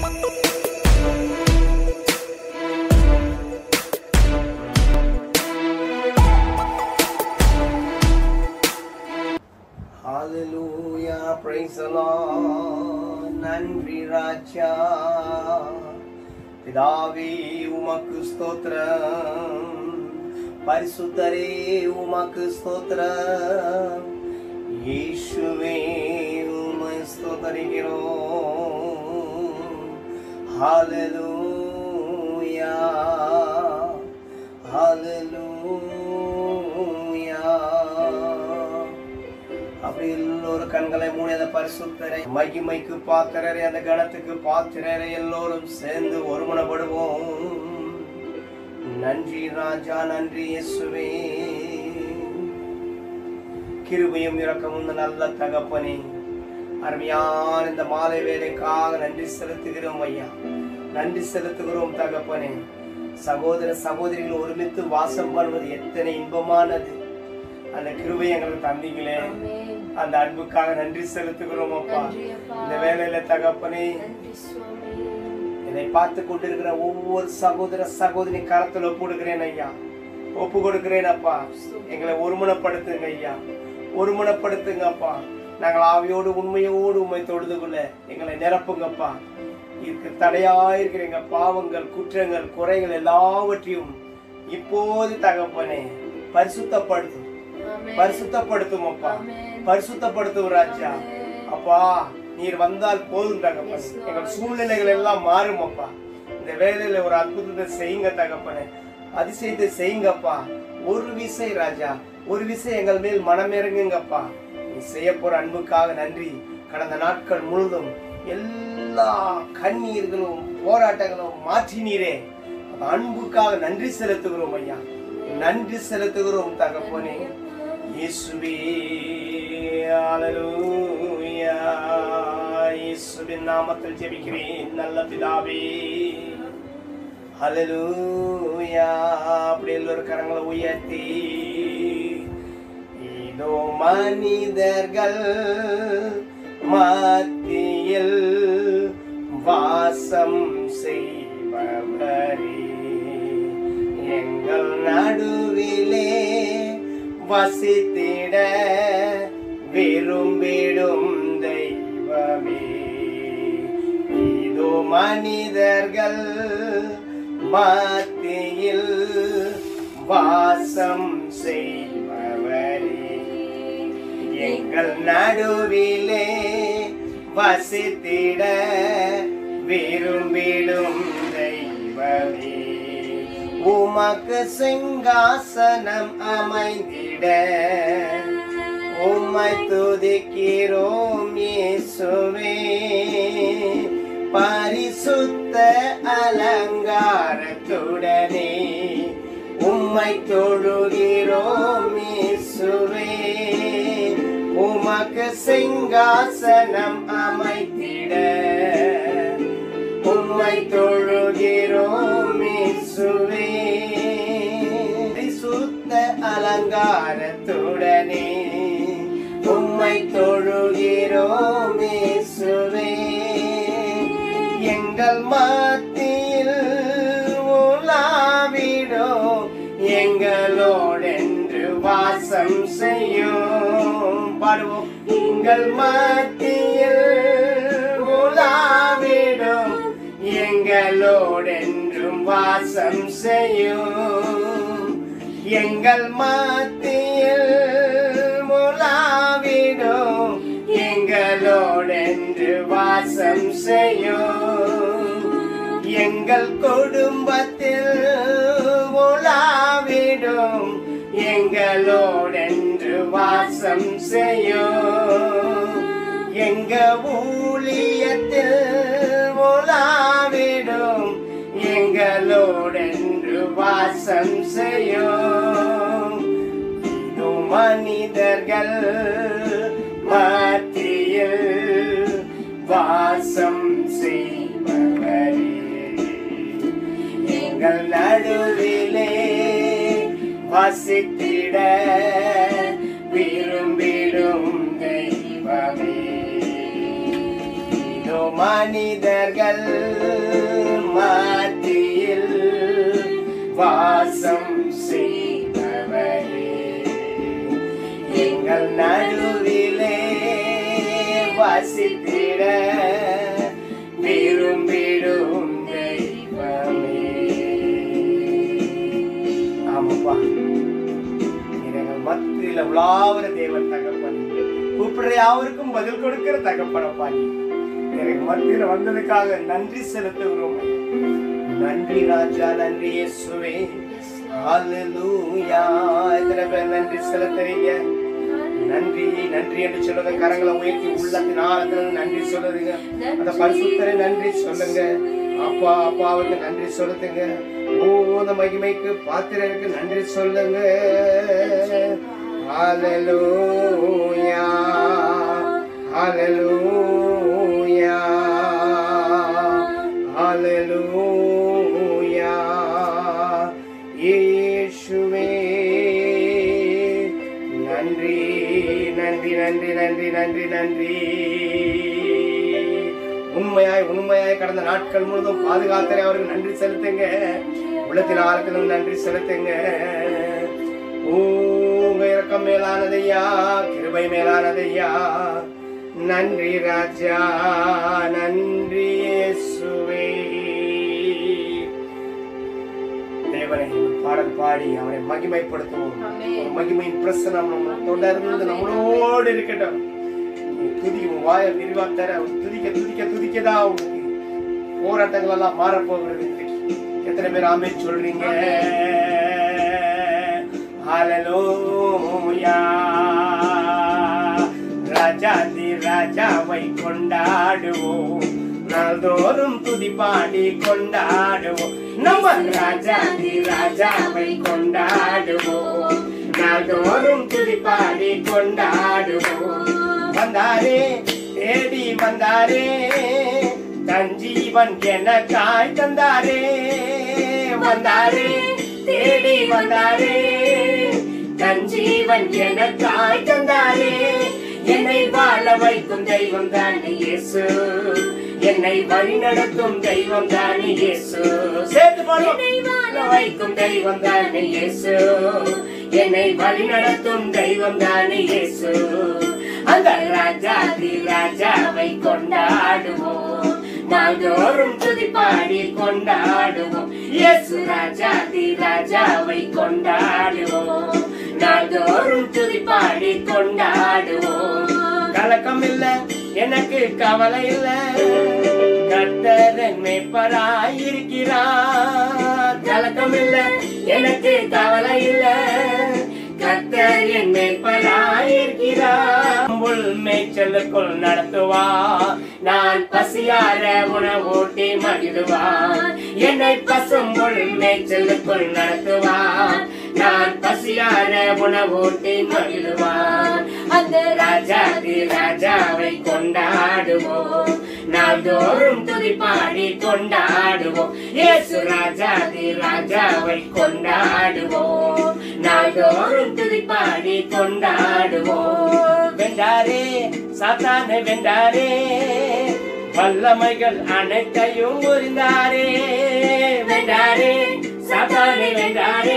Hallelujah, praise the Lord. நன்றி ராஜா பிதாவே உமக்கு ஸ்தோத்திரம் பரிசுத்தரே உமக்கு ஸ்தோத்திரம் இயேசுவே உம்மை ஸ்தோத்தரிக்கிறோம் ஹalleluya ஹalleluya அப்படி எல்லோரும் கண்களை மூடி அந்த பரிசுத்தரை மகிமைக்கு பாத்திரரை அந்த கணத்துக்கு பாத்திரரை எல்லோரும் சேர்ந்து ஒருமனப்படுவோம் நன்றி ராஜா நன்றி இயேசுவே கிருபையும் இரக்கமும் இந்த நல்ல தகப்பனே அருமையான இந்த மாலை வேலைக்காக நன்றி செலுத்துகிறோம் ஐயா நன்றி செலுத்துகிறோம் தகப்பனே சகோதர சகோதரிகள் ஒருமித்து வாசம் பண்ணுவது எத்தனை இன்பமானது அந்த கிருபை எங்களுக்கு தந்தீங்களே ஆமென். அந்த அன்புக்காக நன்றி செலுத்துகிறோம் அப்பா நன்றி அப்பா. இந்த வேலையில தகப்பனே நன்றி சுவாமி. இதை பார்த்து கொண்டிருக்கிற ஒவ்வொரு சகோதர சகோதரி கரத்துல ஒப்பு கொடுக்கிறேன் ஐயா ஒப்பு கொடுக்கிறேன் அப்பா எங்களை ஒருமுனப்படுத்துங்க ஐயா ஒருமுனப்படுத்துங்க அப்பா நாங்கள் ஆவியோடு உண்மையோடு உண்மை தொழுது கொள்ள எங்களை நிரப்புங்கப்பா இதுக்கு தடையாயிருக்கிற எங்க பாவங்கள் குற்றங்கள் குறைகள் எல்லாவற்றையும் இப்போது தகப்பனே பரிசுத்தப்படுத்தும் ஆமென். பரிசுத்தப்படுத்தும் அப்பா ஆமென். பரிசுத்தப்படுத்தும் ராஜா அப்பா நீர் வந்தால் போதும் தகப்பனே எங்கள் சூழ்நிலைகள் எல்லாம் மாறும் அப்பா இந்த வேலையில ஒரு அற்புதத்தை செய்யுங்க தகப்பனே அதிசயத்தை செய்யுங்கப்பா ஒரு விசை ராஜா ஒரு விசை எங்கள் மேல் மனமிறங்குங்கப்பா நீ செய்ய போற அன்புக்காக நன்றி கடந்த நாட்கள் முழுதும் எல்லா கண்ணீர்களும் போராட்டங்களும் மாற்றினீரே அந்த அன்புக்காக நன்றி செலுத்துகிறோம் ஐயா நன்றி செலுத்துகிறோம் தகப்பனே இயேசுவே ஹalleluya இயேசுவின் நாமத்தில் ஜெபிக்கிறேன் நல்ல பிதாவே ஹalleluya அப்படி எல்லோரும் கரங்களை உயர்த்தி இதோ மனிதர்கள் மத்தியில் வாசம் செய்பவரே எங்கள் நடுவிலே வசித்திட விரும்பிடும் தெய்வமே இதோ மனிதர்கள் மத்தியில் வாசம் செய்பவரே எங்கள் நடுவிலே வசித்திட விரும்பிடும் தெய்வமே உமக்கு சிங்காசனம் அமைந்திட உம்மை துதிக்கிறோம் இயேசுவே பரிசுத்த அலங்காரத்துடனே உம்மை தொழுகிறோம் இயேசுவே உமக்கு சிங்காசனம் அமைத்திட உம்மை தொழுகிறோம் இயேசுவே பரிசுத்த அலங்காரத்துடனே உம்மை தொழுகிறோம் இயேசுவே எங்கள் மத்தியில் உலாவிடும் எங்களோடென்று வாசம் செய்யும் பாடுவோம் எங்கள் மத்தியில் உலாவிடும் எங்களோடென்றும் வாசம் செய்யும் எங்கள் மத்தியில் முலாவிடும் எங்களோடென்று வாசம் செய்யும் எங்கள் குடும்பத்தில் உலாவிடும் எங்களோடென்று வாசம் செய்யும் எங்க ஊழியத்தில் உலாவிடும் எங்களோடென்று வாசம் செய்யும் இதோ மனிதர்கள் மத்தியில் வாசம் செய்பவரே எங்கள் நடுவிலே வசித்திட விரும்பிடும் தெய்வமே இதோ மனிதர்கள் மத்தியில் வாசம் செய்பவரே எங்கள் நடுவிலே வசித்திட விரும்பிடும் தெய்வமே ஆமாப்பா நீர் எங்கள் மத்தியில உலாவுற தேவன் தகப்பன் கூப்பிடுற யாவருக்கும் பதில் கொடுக்கிற தகப்பனப்பா நீ எனக்கு மத்தியில வந்ததுக்காக நன்றி செலுத்துகிறோம் நன்றி ராஜா நன்றி இயேசுவே ஹalleluya எத்தனை பேர் நன்றி செலுத்துறீங்க நன்றி நன்றி என்று சொல்லுங்க கரங்களை உயர்த்தி உள்ளத்தின் ஆழத்துல நன்றி சொல்லுதுங்க அந்த பரிசுத்தரை நன்றி சொல்லுங்க அப்பா அப்பாவுக்கு நன்றி சொல்லுங்க ஓத மகிமைக்கு பாத்திரருக்கு நன்றி சொல்லுங்க ஹalleluya ஹalleluya ஹalleluya இயேசுவே நன்றி நன்றி நன்றி நன்றி நன்றி நன்றி உண்மையாய் உண்மையாய் கடந்த நாட்கள் முழுதும் பாதுகாத்தரை அவருக்கு நன்றி செலுத்துங்க உள்ளத்தின் ஆழத்திலும் நன்றி செலுத்துங்க உங்க இறக்கம் மேலானதையா கிருபை மேலானதையா நன்றி ராஜா நன்றி இயேசுவே தேவனை ஒரு பாடல் பாடி அவனை மகிமைப்படுத்துவோம் ஆமென். ஒரு மகிமையின் பிரசனம் நம்ம தொடர்ந்து நம்மளோடு இருக்கட்டும் நீ துதி உன் வாயை விரிவா தர துதிக்க துதிக்க துதிக்கதான் உனக்கு போராட்டங்கள் எல்லாம் மாறப்போகிறது இன்றைக்கு. எத்தனை பேர் ஆமே சொல்றீங்க ஹalleluya ராஜாதி ராஜாவை கொண்டாடுவோம் நாள்தோறும் துதி பாடி கொண்டாடுவோம் நம்ம ராஜாதி ராஜாவை கொண்டாடுவோம் நாள்தோறும் துதி பாடி கொண்டாடுவோம் வந்தாரே தேடி வந்தாரே தன் ஜீவன் எனக்காய் தந்தாரே வந்தாரே தேடி வந்தாரே தன் ஜீவன் எனக்காய் தந்தாரே என்னை வாழ வைக்கும் தெய்வம் தானே இயேசு என்னை வழி நடத்தும் தெய்வம் தானே இயேசு சேர்த்து பாடுவோம். என்னை வாழ வைக்கும் தெய்வம் தானே இயேசு என்னை வழி நடத்தும் தெய்வம் தானே இயேசு அந்த ராஜாதி ராஜாவை கொண்டாடுவோம் நாள்தோறும் துதி பாடி கொண்டாடுவோம் இயேசு ராஜாதி ராஜாவை கொண்டாடுவோம் நாள்தோறும் துதி பாடி கொண்டாடுவோம் கலக்கம் இல்ல எனக்கு கவலை இல்ல கர்த்தரன் மேய்ப்பராயிருக்கிறார் கலக்கம் இல்ல எனக்கு கவலை இல்ல கர்த்தர் என் மேய்ப்பராயிருக்கிறார் புல் மேய்ச்சலுக்குள் நடத்துவா நான் பசியார உணவூட்டி மகிழ்வான் என்னை பசும்புல் மேய்ச்சலுக்குள் நடத்துவான் நான் பசியார உணவூட்டி மகிழ்வான் அந்த ராஜாதி ராஜாவை கொண்டாடுவோம் நாள்தோறும் துதி பாடி கொண்டாடுவோம் இயேசு ராஜாதி ராஜாவை கொண்டாடுவோம் நாள்தோறும் துதி பாடி கொண்டாடுவோம் வென்றாரே சாத்தானை வென்றாரே வல்லமைகள் அனைத்தையும் புரிந்தாரே வென்றாரே சாத்தானை வென்றாரே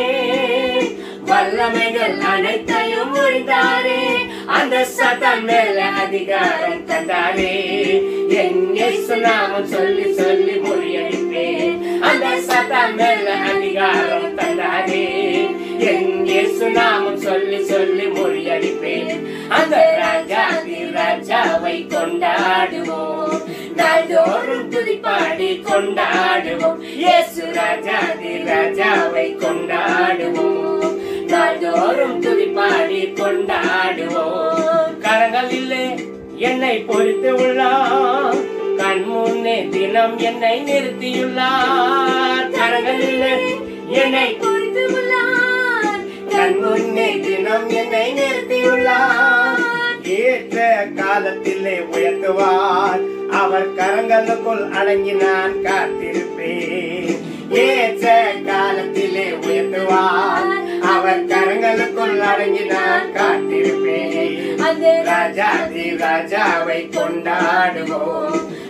வல்லமைகள் அனைத்தையும் புரிந்தாரே அந்த சதான் மேல அதிகாரம் தந்தாரே என் இயேசு நாமம் சொல்லி சொல்லி முறியடிப்பேன் அந்த சதான் மேல அதிகாரம் தந்தாரே என் இயேசு நாமம் சொல்லி சொல்லி முறியடிப்பேன் அந்த ராஜாதி ராஜாவை கொண்டாடுவோம் நாள்தோறும் துதி பாடி கொண்டாடுவோம் இயேசு ராஜாதி ராஜாவை கொண்டாடுவோம் நாள்தோறும் துதி பாடி கொண்டாடுவோம் கரங்கள் இல்லை என்னை பொறுத்து உள்ளார் கண் முன்னே தினம் என்னை நிறுத்தியுள்ளார் கரங்கள் இல்லை என்னை பொறுத்து உள்ளார் கண் முன்னே தினம் என்னை நிறுத்தியுள்ளார் ஏற்ற காலத்திலே உயர்த்துவார் அவர் கரங்களுக்குள் அடங்கி நான் காத்திருப்பேன் ஏற்ற காலத்திலே உயர்த்துவார் அவர் கரங்களுக்குள் அடங்கி நான் காத்திருப்பேன் அந்த ராஜாதி ராஜாவை கொண்டாடுவோம்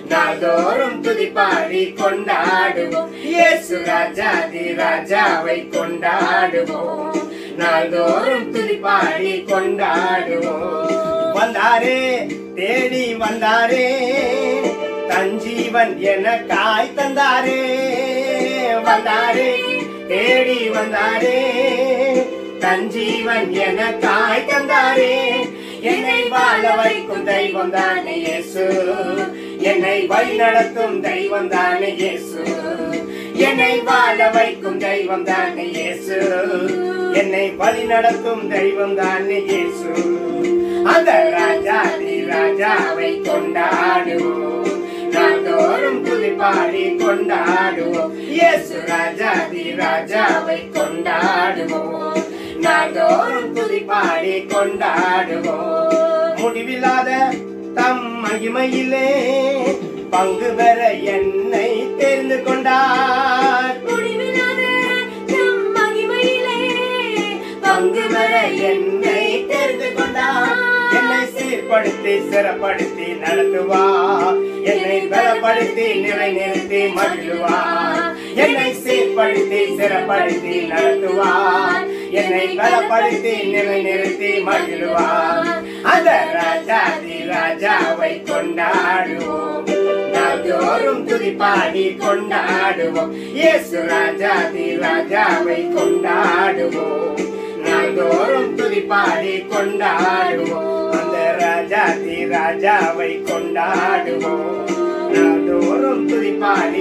நாள்தோறும் துதி பாடி கொண்டாடுவோம் இயேசு ராஜாதி ராஜாவை கொண்டாடுவோம் நாள்தோறும் துதி பாடி கொண்டாடுவோம் வந்தாரே தேடி வந்தாரே தஞ்சீவன் என காய் தந்தாரே வந்தாரே தேடி வந்தாரே தஞ்சீவன் என காய் தந்தாரே என்னை வாழ வைக்கும் தெய்வம் தானே இயேசு என்னை வழி நடத்தும் தெய்வம் தானே இயேசு என்னை வாழ வைக்கும் தெய்வம் தானே இயேசு என்னை வழி நடத்தும் தெய்வம் தானே இயேசு அந்த ராஜாதி ராஜாவை கொண்டாடுவோம் நாள்தோறும் துதி பாடி கொண்டாடுவோம் இயேசு ராஜாதி ராஜாவை கொண்டாடுவோம் நாள்தோறும் துதி பாடி கொண்டாடுவோம் முடிவில்லாத தம் மகிமையிலே பங்கு பெற என்னை தெரிந்து கொண்டார் முடிவில்லாத தம் மகிமையிலே பங்கு பெற என்னை தெரிந்து கொண்டார் என்னை சீர்படுத்தி சிறப்படுத்தி நடத்துவா என்னை பலப்படுத்தி நிலை நிறுத்தி மகிழுவா என்னை சீர்படுத்தி சிறப்படுத்தி நடத்துவா என்னை பலப்படுத்தி நிலை நிறுத்தி மகிழுவா அந்த ராஜாதி ராஜாவை கொண்டாடுவோம் நாள்தோறும் துதி பாடி கொண்டாடுவோம் இயேசு ராஜாதி ராஜாவை கொண்டாடுவோம் நாள்தோறும் துதி பாடி கொண்டாடுவோம் அந்த ராஜாதி ராஜாவை கொண்டாடுவோம் நாள்தோறும் துதி பாடி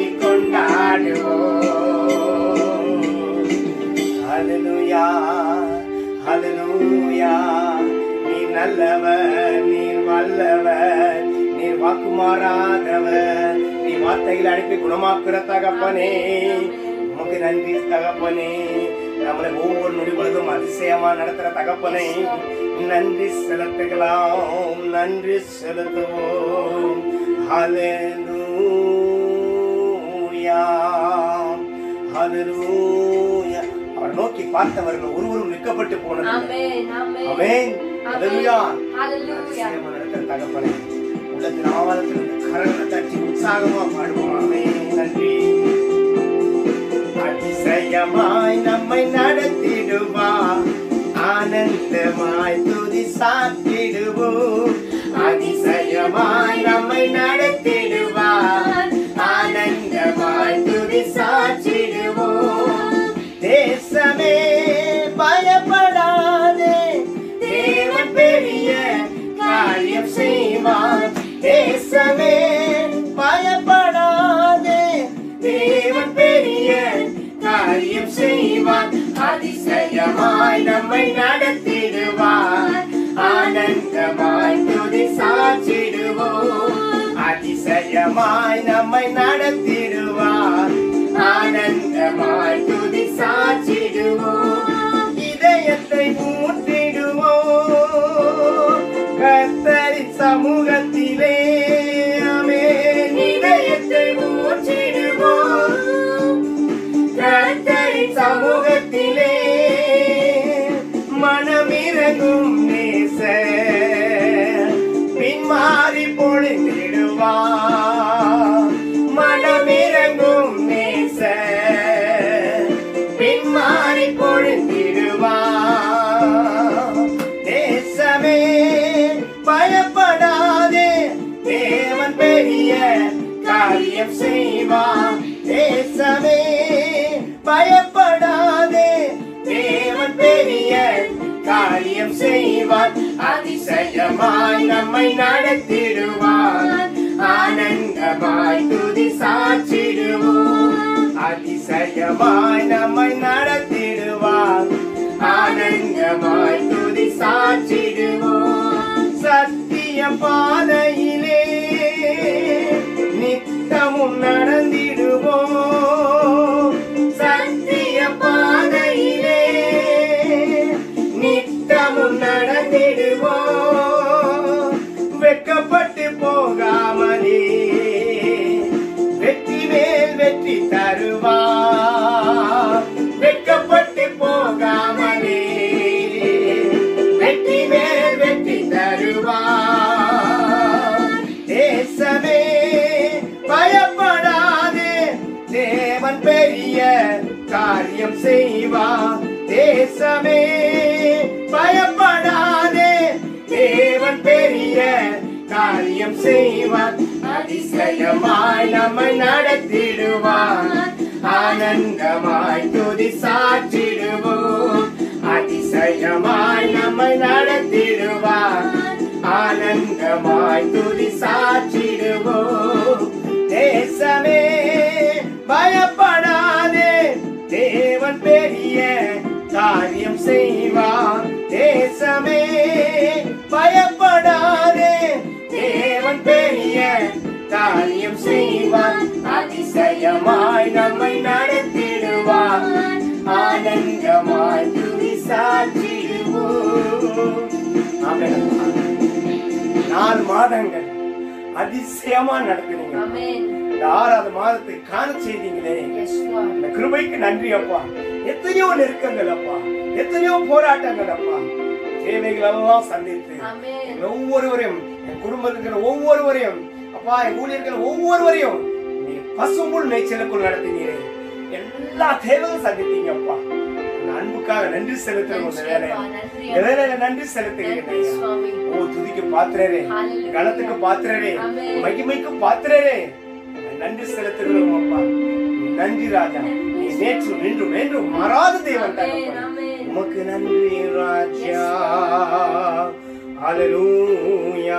கொண்டாடுவோம் ஹalleluya ஹalleluya நீ நல்லவர் நீ வல்லவர் நீ வாக்கு மாறாதவர் நீ வார்த்தைகள் அனுப்பி குணமாக்குற தகப்பனே உமக்கு நன்றி தகப்பனே நம்மளை ஒவ்வொரு நொடி பொழுதும் அதிசயமா நடத்துற தகப்பனை நன்றி செலுத்துகலாம் நன்றி செலுத்துவோம் ஹalleluya ஹalleluya அவர் நோக்கி பார்த்தவர்கள் ஒருவரும் நிற்கப்பட்டு போனது ஆமென் ஆமென் ஆமென் ஹalleluya ஹalleluya அதிசயமா நடத்துற தகப்பனே உள்ளத்தின் ஆவாதத்தில் இந்த கரங்களை தட்டி உற்சாகமா பாடுவோம் ஆமென் நன்றி அதிசயமாய் நம்மை நடத்திடுவார் ஆனந்தமாய் துதி சாத்திடுவோம் அதிசயமாய் நம்மை நடத்திடுவார் ஆனந்தமாய் துதி சாற்றிடுவோம் தேசமே பயப்படாதே தேவன் பெரிய காரியம் செய்வார் தேசமே பயப்படாதே தேவன் பெரிய காரியம் செய்வார் அதிசயமாய் நம்மை நடத்திடுவார் ஆனந்தமாய் துதி சாற்றிடுவோம் அதிசயமாய் நம்மை நடத்திடுவார் ஆனந்தமாய் துதி சாற்றிடுவோம் இதயத்தை ஊற்றிடுவோம் கர்த்தரின் சமூகத்திலே ஆமென் இதயத்தை ஊற்றிடுவோம் கர்த்தரின் சமூகத்திலே மனமிறங்கும் நேச பின்மாறி பொழிந்திடுவா மனமிறங்கும் நேச பின்மாறி பொழிந்திடுவா தேசமே பயப்படாதே தேவன் பெரிய காரியம் செய்வான் தேசமே பயப்படாதே தேவன் பெரிய காரியம் செய்வான் அதிசயமாய் நம்மை நடத்திடுவான் ஆனந்தமாய் துதி சாற்றிடுவோம் அதிசயமாய் நம்மை நடத்திடுவான் ஆனந்தமாய் துதி சாற்றிடுவோம் சத்திய பாதையிலே நித்தமும் நடந்திடுவோம் சத்திய பாதையிலே நித்தமும் நடந்திடுவோம் வெட்கப்பட்டு போகாமலே வெற்றி மேல் வெற்றி தருவா வெட்கப்பட்டு போகாமலே வெற்றி மேல் வெற்றி தருவா தேசமே பெரிய காரியம் செய்வார் தேசமே பயப்படாதே தேவன் பெரிய காரியம் செய்வார் அதிசயமாய் நம்மை நடத்திடுவார் ஆனந்தமாய் துதி சாற்றிடுவோம் அதிசயமாய் நம்மை நடத்திடுவார் ஆனந்தமாய் துதி சாற்றிடுவோம் தேசமே பயப்படாதே தேவன் பெரிய காரியம் செய்வார் தேசமே பயப்படாதே தேவன் பெரிய காரியம் செய்வார் அதிசயமாய் நம்மை நடத்திடுவார் ஆனந்தமாய் துதி சாற்றிடுவோம் ஆமென். நாலு மாதங்கள் அதிசயமா நடத்துனீங்க ஆமென் இந்த ஆறாவது மாதத்தை காண செய்தீங்களே எஸ் லார்ட் இந்த கிருபைக்கு நன்றி அப்பா எத்தனையோ நெருக்கங்கள் அப்பா எத்தனையோ போராட்டங்கள் அப்பா தேவைகள் எல்லாம் சந்தித்து ஆமென் எங்கள் ஒவ்வொருவரையும் என் குடும்பத்தில் இருக்கிற ஒவ்வொருவரையும் அப்பா என் ஊழியர்கள் ஒவ்வொருவரையும் நீ பசும்புல் மேய்ச்சலுக்குள் நடத்தினீரே எல்லா தேவையும் சந்தித்தீங்க அப்பா அந்த அன்புக்காக நன்றி செலுத்துறோம் இந்த வேலையில நன்றி இந்த வேலையில நன்றி செலுத்துகிறேன் நன்றி ஐயா. சுவாமி ஓ துதிக்கு பாத்திரரே Hallelujah. கணத்துக்கு பாத்திரரே ஆமென். மகிமைக்கு பாத்திரரே உம்மை நன்றி செலுத்துகிறோம் அப்பா நன்றி ராஜா நீ நேற்று இன்று என்றும் மாறாத தேவன் ஆமென் தகப்பனே. ஆமென் உமக்கு நன்றி ராஜா ஹalleluya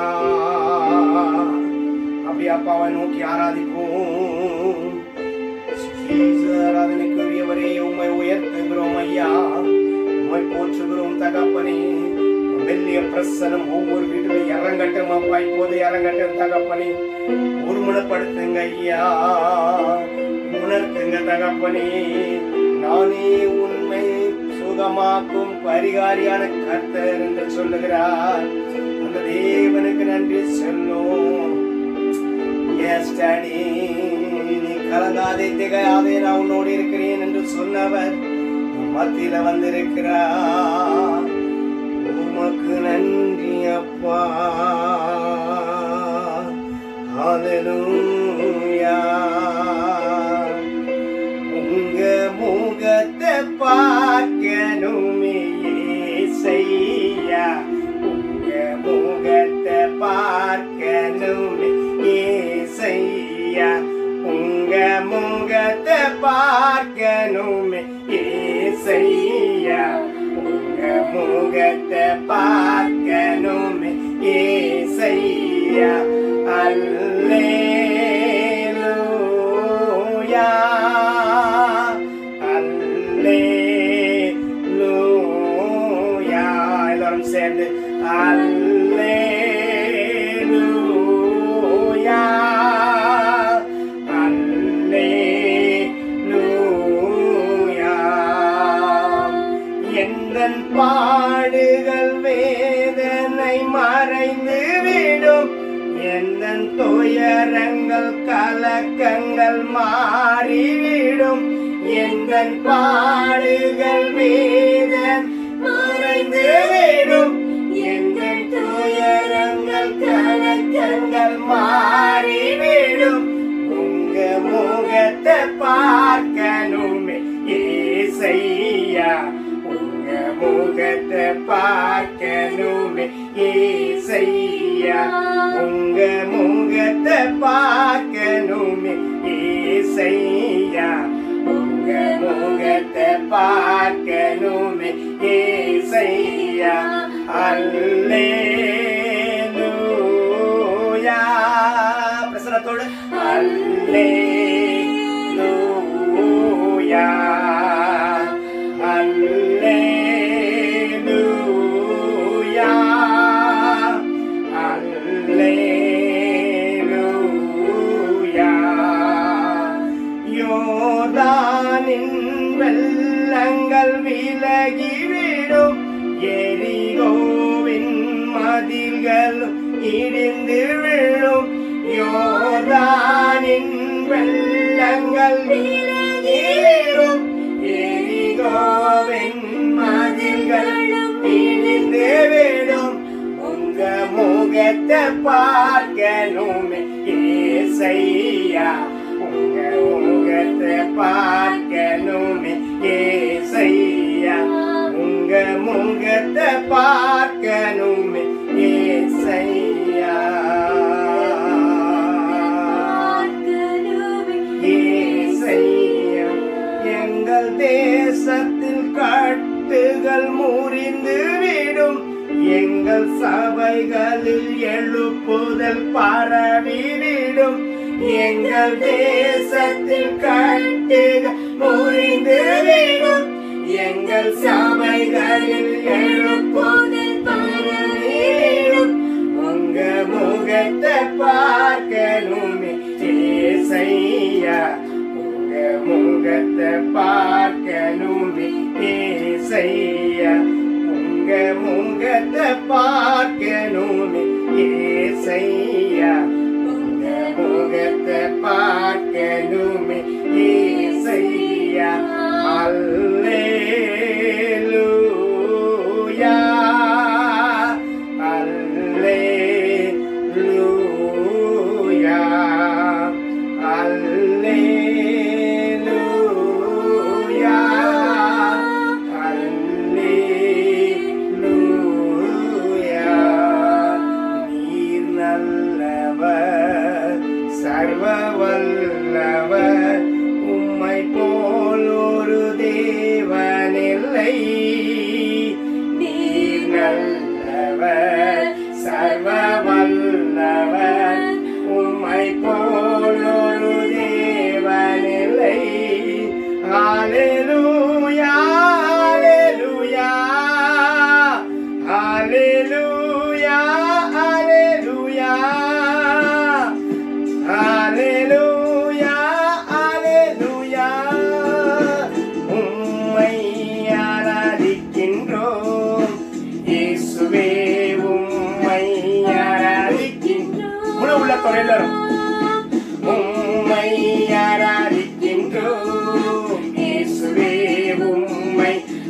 அப்படி அப்பாவை நோக்கி ஆராதிப்போம் Jesus, ஆராதனைக்குரியவரே உம்மை உயர்த்துகிறோம் ஐயா உம்மை போற்றுகிறோம் தகப்பனே மெல்லிய பிரசனம் ஒவ்வொரு வீட்டிலும் இறங்கட்டும் அப்பா இப்போது இறங்கட்டும் தகப்பனே ஒருமுனப்படுத்துங்க ஐயா உணர்த்துங்க தகப்பனே நானே உண்மை சுகமாக்கும் பரிகாரியான கர்த்தர் என்று சொல்லுகிறார் அந்த தேவனுக்கு நன்றி சொல்லும் Yes, Daddy. நீ கலங்காதே திகையாதே நான் உன்னோடு இருக்கிறேன் என்று சொன்னவர் உன் மத்தியில வந்திருக்கிறார் உமக்கு நன்றி அப்பா ஹalleluya உங்க முகத்தை பார்க்கணுமே ஏசையா உங்க முகத்தை பார்க்கணுமே ஏசையா உங்க முகத்தை பார்க்கணுமே ஏசையா உங்க முகத்தை பார்க்கணுமே ஏசையா அல்லேலூயா அல்லேலூயா எல்லாரும் சேர்ந்து அல்லேலூயா அல்லேலூயா எந்தன் பாடுகள் வேதனை மறைந்து விடும் எந்தன் துயரங்கள் கலக்கங்கள் மாறிவிடும் எந்தன் பாடுகள் வேதன் மறைந்து விடும் எந்தன் துயரங்கள் கலக்கங்கள் மாறிவிடும் உங்க முகத்தை பார்க்கணுமே ஏசையா உங்க முகத்தை பார்க்கணுமே ஏசையா உங்க முகத்தை பார்க்கணுமே ஏசையா உங்க முகத்தை பார்க்கணுமே ஏசையா அல்லேலூயா பிரசனத்தோடு அல்லேலூயா அல்லேலூயா அல்லேலூயா யோர்தானின் வெள்ளங்கள் விலகிவிடும் எரிகோவின் மதில்களும் இடிந்து விழும் யோர்தானின் வெள்ளங்கள் விலகிவிடும் எரிகோவின் மதில்களும் இடிந்து விடும் உங்க முகத்தை பார்க்கணுமே ஏசையா உங்க முகத்தை பார்க்க எங்கள் தேசத்தில் கட்டுகள் முறிந்து விடும் எங்கள் சபைகளில் எழுப்புதல் பரவிவிடும் எங்கள் தேசத்தில் கட்டுகள் முறிந்து விடும் எங்கள் சபைகளில் எழுப்புதல் பரவிவிடும் உங்க முகத்தை பார்க்கணுமே ஏசையா உங்க முகத்தை பார்க்கணுமே ஏசையா உங்க முகத்தை பார்க்கணுமே ஏசையா உங்க முகத்தை பார்க்கணுமே ஏசையா அல்லேலூயா அல்லேலூயா அல்லேலூயா அல்லேலூயா நீர் நல்லவர் சர்வ வல்லவர் உம்மை போல் ஒரு தேவனில்லை நீர் நல்லவர் சர்வ வல்லவர் உம்மை போல் ஒரு தேவனில்லை ஹalleluya ஹalleluya ஹalleluya ஹalleluya ஹalleluya ஹalleluya உம்மை ஆராதிக்கின்றோம் இயேசுவே உம்மை ஆராதிக்கின்றோம் முழு உள்ளத்தோட எல்லாரும் உம்மை ஆராதிக்கின்றோம் இயேசுவே உம்மை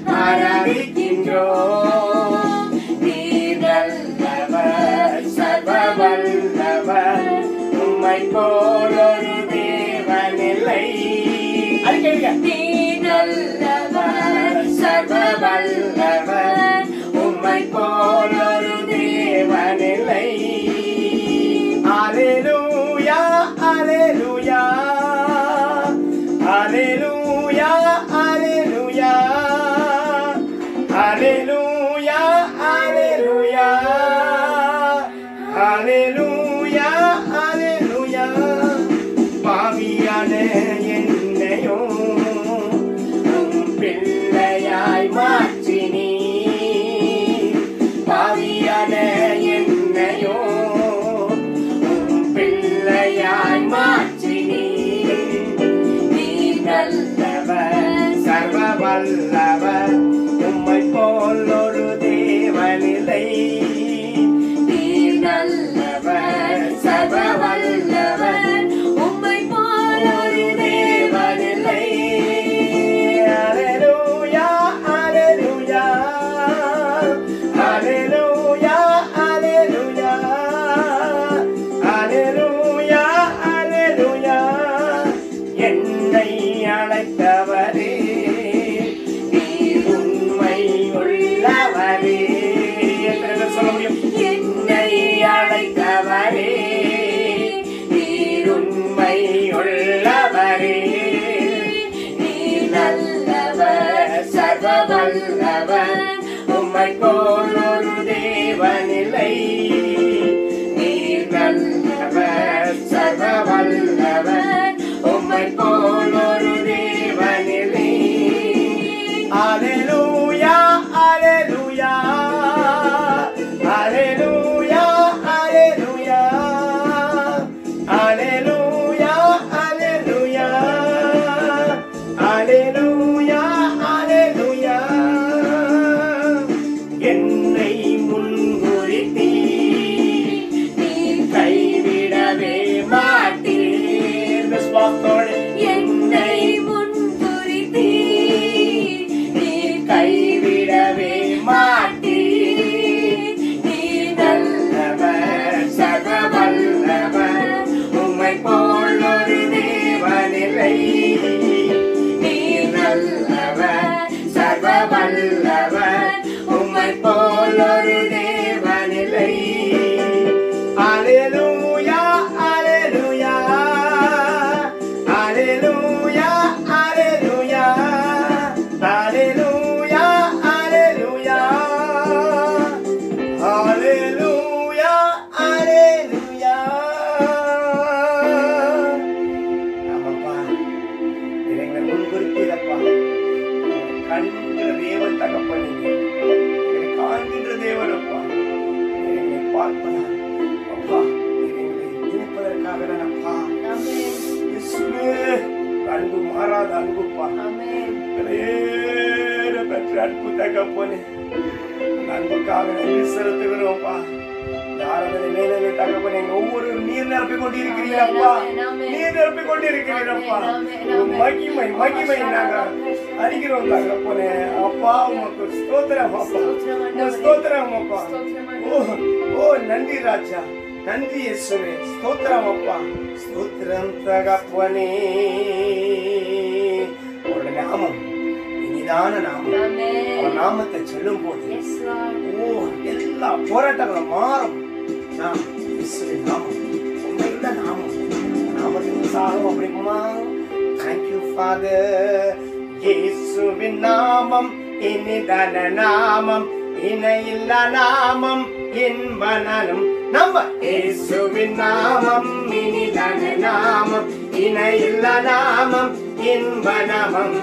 ஆராதிக்கின்றோம் நீர் நல்லவர் சர்வ வல்லவர் உம்மை போல் ஒரு தேவனில்லை அறிக்கைங்க நீ நல்லவர் சர்வ வல்லவர் உம்மை போல் ஒரு தேவனில்லை Alleluia, Alleluia, Alleluia, Alleluia, Alleluia, Alleluia, Alleluia, Alleluia. பாவியான என்னையும் உம் பிள்ளையாய் மாற்றினீ பாவியான என்னையும் உம் பிள்ளையாய் மாற்றினீ நீ நல்லவர் சர்வ வல்லவர் உம்மை போல் ஒரு தேவனில்லை நீ நல்லவர் சர்வ வல்லவர் உம்மை போல் ஒரு தேவனில்லை Alleluia, Alleluia, Alleluia, Alleluia, Alleluia, Alleluia. என்னை அழைத்தவரே நீர் உண்மை உள்ளவரே எத்தனை பேர் சொல்ல முடியும் என்னை அழைத்தவரே நீர் உண்மை உள்ளவரே நீர் நல்லவர் சர்வ வல்லவர் உம்மை போல் ஒரு தேவனில்லை நீர் நல்லவர் சர்வ வல்லவர் உம்மை போல் ஒரு தேவனில்லை Alleluia, Alleluia, Alleluia, Alleluia, Alleluia, Alleluia, Alleluia, Alleluia. என்னை முன்குறித்தீ நீ கைவிடவே மாட்டீர் விசுவாசத்தோடு என்னை முன்குறித்தீ நீ கைவிடவே மாட்டீர் நீ நல்லவர் சர்வ வல்லவர் உம்மை போல் ஒரு தேவனில்லை நீர் நல்லவர் சர்வ வல்லவர் உம்மை போல் ஒரு தேவனில்லை Alleluia, Alleluia, Alleluia, Alleluia, கண்கிற தேவன் தகப்பன் நீங்க. எங்களை காண்கின்ற தேவன் அப்பா நீர் எங்களை பார்ப்பதா அப்பா நீர் எங்களை நினைப்பதற்காக தான் அப்பா ஆமென் இயேசுவே அன்பு மாறாத அன்புப்பா ஆமென் விலையேற பெற்ற அன்பு தகப்பனே அந்த அன்புக்காக நன்றி செலுத்துகிறோம்ப்பா இந்த ஆராதனை மேலே தகப்பனே எங்க ஒவ்வொரு நீர் நிரப்பிக் கொண்டிருக்கிறீரப்பா நீர் நிரப்பிக் கொண்டிருக்கிறீரப்பா உம் மகிமை மகிமை நாங்க அறிகிறோம் தகப்பனே அப்பா உமக்கு ஸ்தோத்திரம் அப்பா உமக்கு ஸ்தோத்திரம் அப்பா ஓ ஓ நன்றி ராஜா நன்றி இயேசுவே ஸ்தோத்திரம் அப்பா ஸ்தோத்திரம் தகப்பனே அவருடைய நாமம் இனிதான நாமம் ஆமென் அவர் நாமத்தை சொல்லும் போது எஸ் லார்ட் ஓ எல்லா போராட்டங்களும் மாறும் நாம் இயேசுவின் நாமம் உண்மையுள்ள நாமம் நாமத்தின் சாகும் அப்படிமா தேங்க்யூ ஃபாதர் இயேசுவின் நாமம் இனிதான நாமம் இணையில்ல நாமம் இன்பனனும் நம்ம இயேசுவின் நாமம் இனிதான நாமம் இணையில்ல நாமம் இன்பனமம்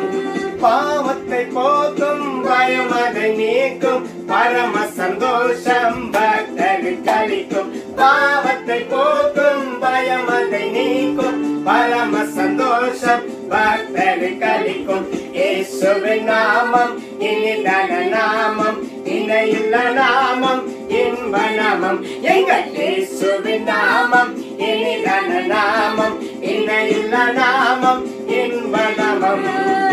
பாவத்தை போக்கும் பயம் அதை நீக்கும் பரம சந்தோஷம் பக்தருக்கு அளிக்கும் பாவத்தை போக்கும் பயம் அதை நீக்கும் பரம சந்தோஷம் பக்தருக்கு அளிக்கும் இயேசுவின் நாமம் இனிதான நாமம் இணையுள்ள நாமம் இன்ப நாமம் எங்கள் இயேசுவின் நாமம் இனிதான நாமம் இணையுள்ள நாமம் இன்ப நாமம்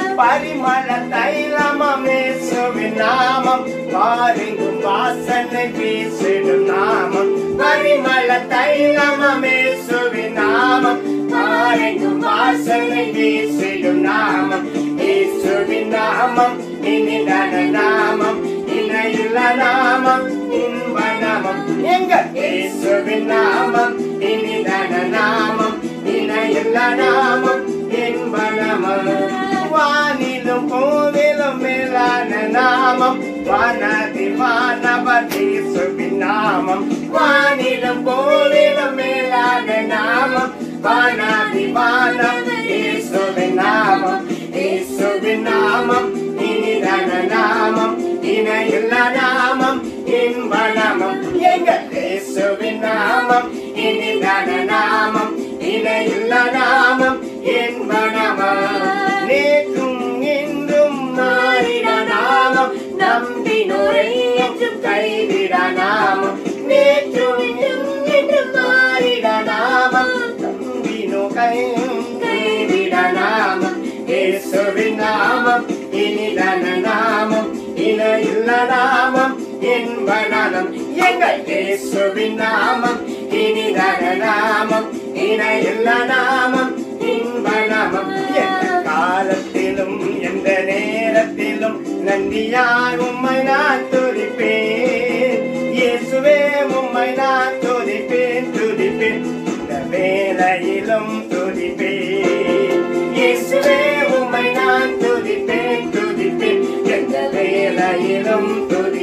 பரிமள தைலமம் இயேசுவின் நாமம் பாருங்கும் வாசனை வீசிடும் நாமம் பரிமள தைலமம் இயேசுவின் நாமம் பாருங்கும் வாசனை வீசிடும் நாமம் இயேசுவின் நாமம் இனிதான நாமம் இணையுள்ள நாமம் இன்ப நாமம் எங்கள் இயேசுவின் நாமம் இனிதான நாமம் இணையுள்ள நாமம் இன்ப நாமம் வானிலும் கோவிலும் மேலான நாமம் வானதி வானபதி சுபின் நாமம் வானிலும் கோவிலும் மேலான நாமம் வானதி வானபதி சுபின் நாமம் இயேசுவின் நாமம் இனிதான நாமம் இணையுள்ள நாமம் இன்ப நாமம் எங்கள் இயேசுவின் நாமம் இனிதான நாமம் இணையுள்ள நாமம் இன்ப நாமம் நேற்றும் இன்றும் மாறிட நாமம் நம்பினோரை என்றும் கைவிட நாமம் நேற்றும் இன்றும் என்றும் மாறிட நாமம் நம்பினோ கையும் கைவிட நாமம் இயேசுவின் நாமம் இனிதான நாமம் இணையுள்ள நாமம் இன்ப நாமம் எங்கள் இயேசுவின் நாமம் இனிதான நாமம் இணையுள்ள நாமம் இன்ப நாமம் எந்த காலத்திலும் எந்த நேரத்திலும் நன்றியாய் உம்மை நான் துதிப்பேன் இயேசுவே உம்மை நான் துதிப்பேன் துதிப்பேன் இந்த வேலையிலும் துதிப்பேன் இயேசுவே உம்மை நான் துதிப்பேன் துதிப்பேன் எந்த வேலையிலும்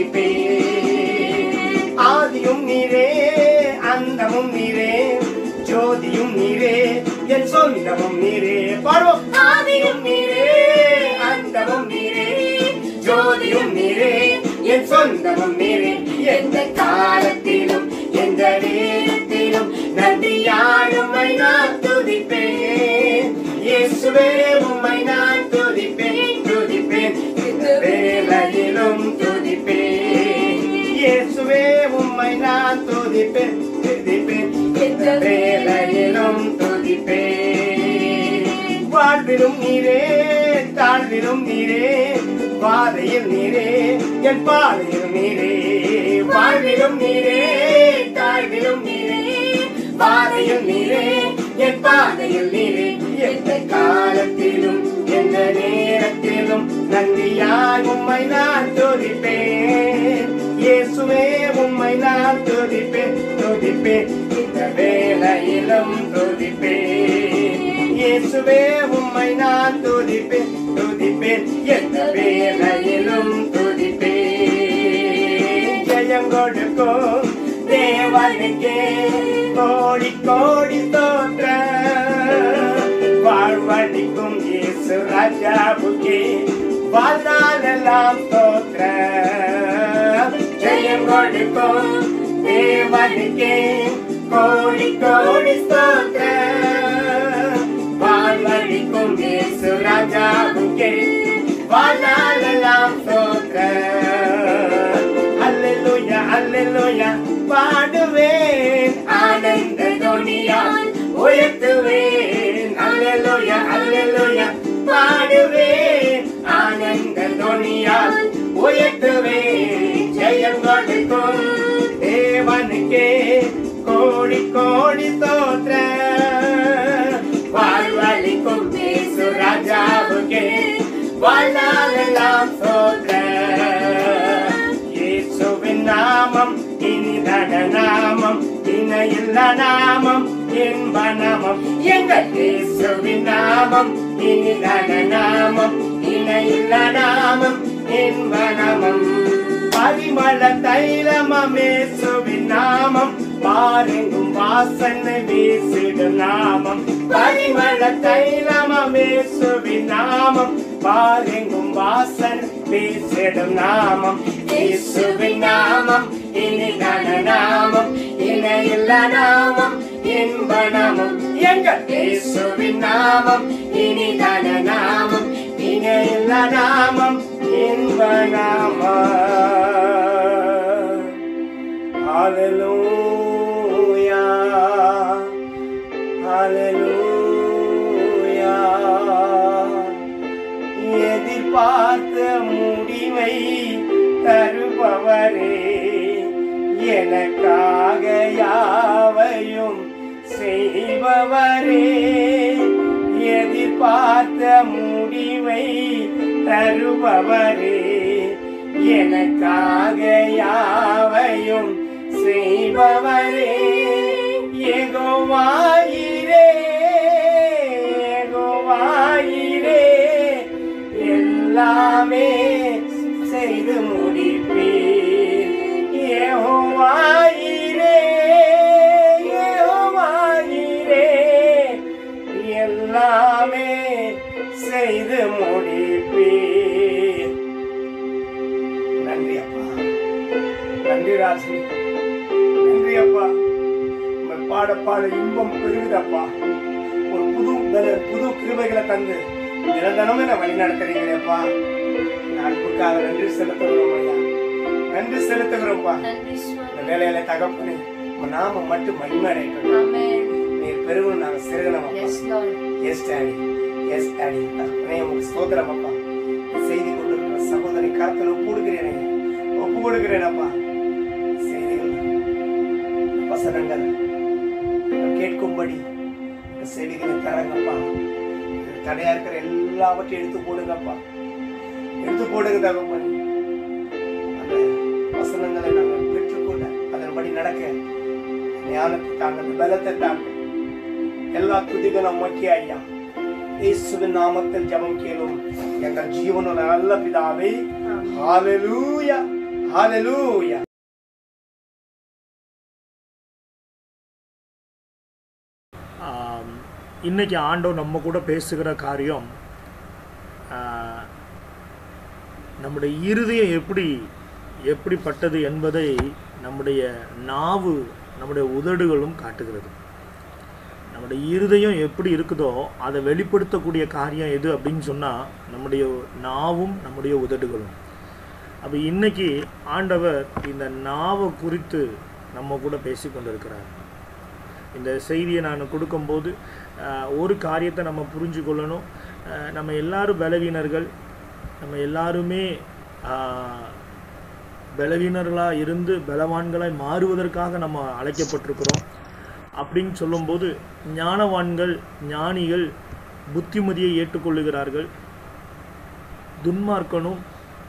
துதிப்பேன் ஆதியும் நீரே அந்தமும் நீரே ஜோதியும் நீரே என் சொந்தமும் நீரே பாடுவோம் ஆதியும் நீரே அந்தமும் நீரே ஜோதியும் நீரே என் சொந்தமும் நீரே எந்த காலத்திலும் எந்த நேரத்திலும் நன்றியாய் உம்மை நான் துதிப்பேன் இயேசுவே உம்மை நான் துதிப்பேன் துதிப்பேன் இந்த வேளையிலும் துதிப்பேன் இயேசுவே உம்மை நான் துதிப்பேன் துதிப்பேன் இந்த வேளையிலும் துதிப்பேன் வாழ்விலும் நீரே தாழ்விலும் நீரே பாதையில் நீரே என் பாதையில் நீரே வாழ்விலும் நீரே தாழ்விலும் நீரே பாதையில் நீரே என் பாதையில் நீரே எந்த காலத்திலும் எந்த நேரத்திலும் நன்றியாய் உம்மை நான் துதிப்பேன் இயேசுவே உம்மை நான் துதிப்பேன் துதிப்பேன் இந்த வேளையிலும் துதிப்பேன் இயேசுவே உம்மை நான் துதிப்பேன் துதிப்பேன் எந்த வேளையிலும் துதிப்பேன் ஜெயம் கொடுக்கும் தேவனுக்கே கோடி கோடி தோற்ற வாழ்வழிக்கும் இயேசு ராஜாவுக்கே வாழ்நாள நாளெல்லாம் ஸ்தோத்திரம் ஜெயம் கொடுக்கும் தேவனுக்கே கோடி கோடி ஸ்தோத்திரம் வாழ்வழிக்கும் இயேசு ராஜாவுக்கே வாழ்நாளெல்லாம் ஸ்தோத்திரம் அல்லேலூயா அல்லேலூயா பாடுவேன் ஆனந்த துணியால் உயர்த்துவேன் அல்லேலூயா அல்லேலூயா பாடுவேன் ஆனந்த துணியால் உயர்த்துவேன் ஜெயம் கொடுக்கும் தேவனுக்கே கோடி கோடி தோற்ற வாழ்வழிக்கும் பேசு ராஜாவுக்கே வாழ்நாளெல்லாம் சோற்ற இயேசுவின் நாமம் இனிதன நாமம் இணையில்ல நாமம் என்ப நாமம் எங்கள் இயேசுவின் நாமம் இனிதன நாமம் இணையில்ல நாமம் என்ப நாமம் பரிமள தைலமேசுவின் நாமம் பாரெங்கும் வாசனை வீசிடும் நாமம் பரிமள தைலமேசுவின் நாமம் பாரெங்கும் வாசன் வீசிடும் நாமம் இயேசுவின் நாமம் இனிதான நாமம் இணையில்ல நாமம் இன்ப நாமம் எங்கள் இயேசுவின் நாமம் இனிதான நாமம் இணையில்ல நாமம் இன்ப நாமம் Hallelujah. Hallelujah. எதிர்பார்த்த முடிவை தருபவரே எனக்காக யாவையும் செய்பவரே எதிர்பார்த்த முடிவை தருபவரே எனக்காக யாவையும் செய்பவரே எகோவாயிரே எகோவாயிரே எல்லாமே செய்து முடிப்பீர் யெகோவாயிரே யெகோவாயிரே எல்லாமே செய்து முடிப்பீர் நன்றி அப்பா நன்றி ராசி நன்றி அப்பா உங்கள் பாட பாட இன்பம் பெருகுதப்பா ஒரு புது பல- புது கிருபைகளை தந்து தினந்தனமே நான் வழி நடத்துறீங்களேப்பா இந்த அன்புக்காக நன்றி செலுத்துகிறோம் ஐயா நன்றி செலுத்துகிறோம்ப்பா நன்றி இந்த சுவாமி வேலையில தகப்பனே உங்க நாம மட்டும் மகிமடையட்டும் ஆமென் நீர் பெருகும் நாங்கள் சிறுகணும் அப்பா yes Lord yes daddy yes daddy தகப்பனே உங்களுக்கு ஸ்தோத்திரம் அப்பா செய்தி கொண்டிருக்கிற சகோதரி கருத்தில் ஒப்பு கொடுக்கிறேன் ஒப்பு கொடுக்கிறேன் அப்பா செய்திகள் வசனங்கள் நாங்கள் கேட்கும்படி இந்த செவிகளை தரங்கப்பா இது தடையா இருக்கிற எல்லாவற்றையும் எடுத்து போடுங்கப்பா எடுத்து போடுங்க தகப்பனே அந்த வசனங்களை நாங்கள் பெற்றுக்கொள்ள அதன்படி நடக்க ஞானத்தை தாங்க அந்த பலத்தை தாங்க எல்லா துதிகளும் மக்கிய ஐயா இயேசுவின் நாமத்தில் ஜெபம் கேளும் எங்கள் ஜீவனுள்ள நல்ல பிதாவே ஹalleluya ஹalleluya ஆம், இன்னைக்கு ஆண்டவர் நம்ம கூட பேசுகிற காரியம் ஆ, நம்முடைய இருதயம் எப்படி எப்படிப்பட்டது என்பதை நம்முடைய நாவு நம்முடைய உதடுகளும் காட்டுகிறது நம்முடைய இருதயம் எப்படி இருக்குதோ அதை வெளிப்படுத்தக்கூடிய காரியம் எது அப்படின்னு சொன்னால் நம்முடைய நாவும் நம்முடைய உதடுகளும் அப்போ இன்னைக்கு ஆண்டவர் இந்த நாவை குறித்து நம்ம கூட பேசி கொண்டிருக்கிறார் இந்த செய்தியை நான் கொடுக்கும்போது ஆஹ், ஒரு காரியத்தை நம்ம புரிஞ்சு கொள்ளணும் ஆஹ், நம்ம எல்லாரும் பலவீனர்கள் நம்ம எல்லாருமே ஆஹ், பலவீனர்களாக இருந்து பலவான்களாய் மாறுவதற்காக நம்ம அழைக்கப்பட்டிருக்கிறோம் அப்படின்னு சொல்லும்போது ஞானவான்கள் ஞானிகள் புத்திமதியை ஏற்றுக்கொள்ளுகிறார்கள் துன்மார்க்கனும்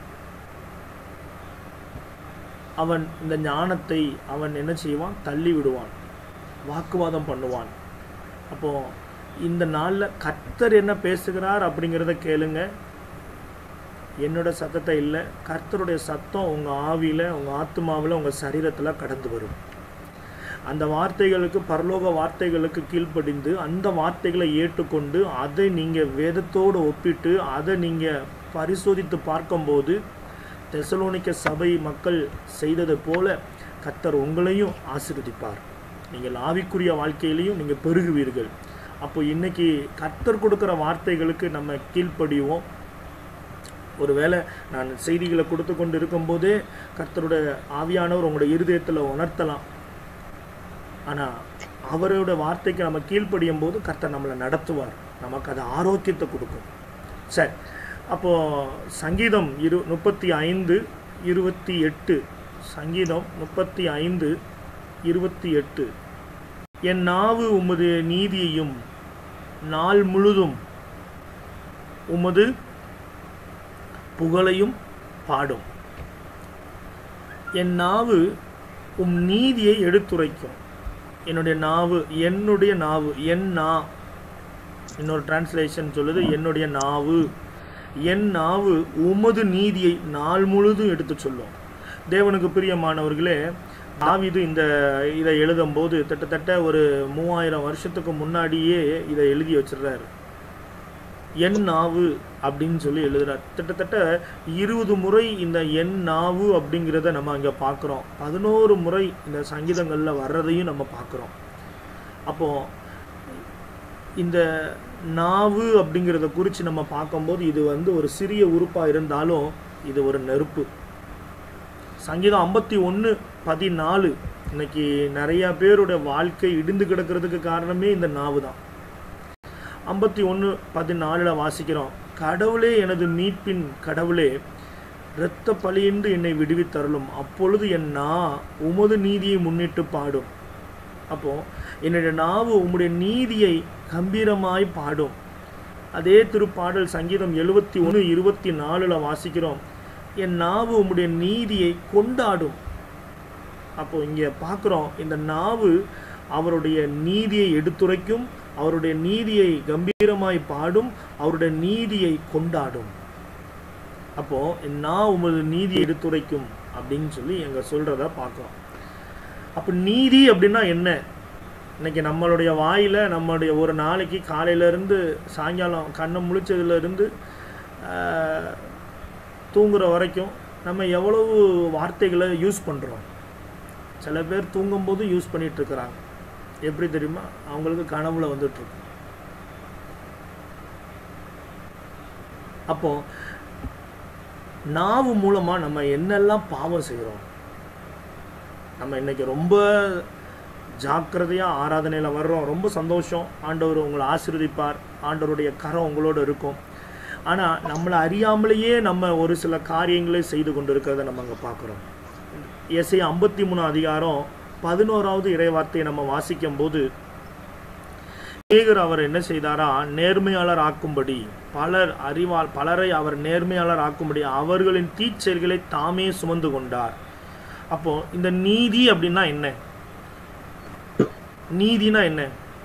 அவன் இந்த ஞானத்தை அவன் என்ன செய்வான் தள்ளி விடுவான் வாக்குவாதம் பண்ணுவான் அப்போ இந்த நாளில் கர்த்தர் என்ன பேசுகிறார் அப்படிங்கிறத கேளுங்க என்னோட சத்தத்தை இல்லை கர்த்தருடைய சத்தம் உங்கள் ஆவியில் உங்கள் ஆத்மாவில் உங்கள் சரீரத்தில் கடந்து வரும் அந்த வார்த்தைகளுக்கு பரலோக வார்த்தைகளுக்கு கீழ்ப்படிந்து அந்த வார்த்தைகளை ஏற்றுக்கொண்டு அதை நீங்கள் வேதத்தோடு ஒப்பிட்டு அதை நீங்கள் பரிசோதித்து பார்க்கும்போது தெசலோனிக்க சபை மக்கள் செய்தது போல கர்த்தர் உங்களையும் ஆசீர்வதிப்பார் நீங்கள் ஆவிக்குரிய வாழ்க்கையிலையும் நீங்கள் பெருகுவீர்கள் அப்போ இன்னைக்கு கர்த்தர் கொடுக்குற வார்த்தைகளுக்கு நம்ம கீழ்ப்படிவோம் ஒருவேளை நான் செய்திகளை கொடுத்து கொண்டு இருக்கும்போதே கர்த்தருடைய ஆவியானவர் உங்களுடைய இருதயத்தில் உணர்த்தலாம் ஆனால் அவரோட வார்த்தைக்கு நம்ம கீழ்ப்படியும் போது கர்த்தர் நம்மளை நடத்துவார் நமக்கு அது ஆரோக்கியத்தை கொடுக்கும் சரி அப்போது சங்கீதம் இரு முப்பத்தி ஐந்து இருபத்தி எட்டு சங்கீதம் முப்பத்தி ஐந்து இருபத்தி எட்டு என் நாவு உமது நீதியையும் நாள் முழுதும் உமது புகழையும் பாடும் என் நாவு உம் நீதியை எடுத்துரைக்கும் என்னுடைய நாவு என்னுடைய நாவு என் நா இன்னொரு டிரான்ஸ்லேஷன் சொல்லுது என்னுடைய நாவு என் நாவு உமது நீதியை நாள் முழுதும் எடுத்து சொல்லும் தேவனுக்கு பிரியமானவர்களே தாவீது இந்த இதை எழுதும்போது கிட்டத்தட்ட ஒரு மூவாயிரம் வருஷத்துக்கு முன்னாடியே இதை எழுதி வச்சிடுறாரு என் நாவு அப்படின்னு சொல்லி எழுதுறார் கிட்டத்தட்ட இருபது முறை இந்த என் நாவு அப்படிங்கிறத நம்ம அங்கே பார்க்குறோம் பதினோரு முறை இந்த சங்கீதங்களில் வர்றதையும் நம்ம பார்க்குறோம் அப்போது இந்த நாவு அப்படிங்கிறத குறித்து நம்ம பார்க்கும்போது இது வந்து ஒரு சிறிய உறுப்பாக இருந்தாலும் இது ஒரு நெருப்பு சங்கீதம் ஐம்பத்தி ஒன்று பதினாலு இன்னைக்கு நிறையா பேருடைய வாழ்க்கை இடிந்து கிடக்கிறதுக்கு காரணமே இந்த நாவு தான் ஐம்பத்தி ஒன்று பதினாலில் வாசிக்கிறோம் கடவுளே எனது மீட்பின் கடவுளே இரத்த பலியின்றி என்னை விடுவித்தருளும் அப்பொழுது என் நா உமது நீதியை முன்னிட்டு பாடும் அப்போ என்னுடைய நாவு உம்முடைய நீதியை கம்பீரமாய் பாடும் அதே திருப்பாடல் சங்கீதம் எழுபத்தி ஒன்று இருபத்தி நாலில் வாசிக்கிறோம் என் நாவு உம்முடைய நீதியை கொண்டாடும் அப்போ இங்கே பார்க்குறோம் இந்த நாவு அவருடைய நீதியை எடுத்துரைக்கும் அவருடைய நீதியை கம்பீரமாய் பாடும் அவருடைய நீதியை கொண்டாடும் அப்போ என் நா உமது நீதியை எடுத்துரைக்கும் அப்படின்னு சொல்லி எங்க சொல்றத பார்க்குறோம் அப்போ நீதி அப்படின்னா என்ன இன்னைக்கு நம்மளுடைய வாயில நம்மளுடைய ஒரு நாளைக்கு காலையில இருந்து சாயங்காலம் கண்ணை முழிச்சதுல இருந்து ஆஹ், தூங்குற வரைக்கும் நம்ம எவ்வளவு வார்த்தைகளை யூஸ் பண்றோம் சில பேர் தூங்கும்போது யூஸ் பண்ணிட்டு இருக்கிறாங்க எப்படி தெரியுமா அவங்களுக்கு கனவுல வந்துட்டு இருக்கு அப்போ நாவு மூலமா நம்ம என்னெல்லாம் பாவம் செய்கிறோம் நம்ம இன்னைக்கு ரொம்ப ஜாக்கிரதையா ஆராதனையில வர்றோம் ரொம்ப சந்தோஷம் ஆண்டவர் உங்களை ஆசீர்வதிப்பார் ஆண்டவருடைய கரம் உங்களோட இருக்கும் ஆனா நம்மளை அறியாமலேயே நம்ம ஒரு சில காரியங்களை செய்து கொண்டு இருக்கிறத நம்ம அங்க பார்க்குறோம் எஸ்ஐ ஐம்பத்தி மூணு அதிகாரம் பதினோராவது இறைவார்த்தையை நம்ம வாசிக்கும் போது அநேகர் அவர் என்ன செய்தாரா நேர்மையாளர் ஆக்கும்படி பலர் அறிவால் பலரை அவர் நேர்மையாளர் ஆக்கும்படி அவர்களின் தீச்செயல்களை தாமே சுமந்து கொண்டார் அப்போ இந்த நீதி அப்படின்னா என்ன நீதினா என்ன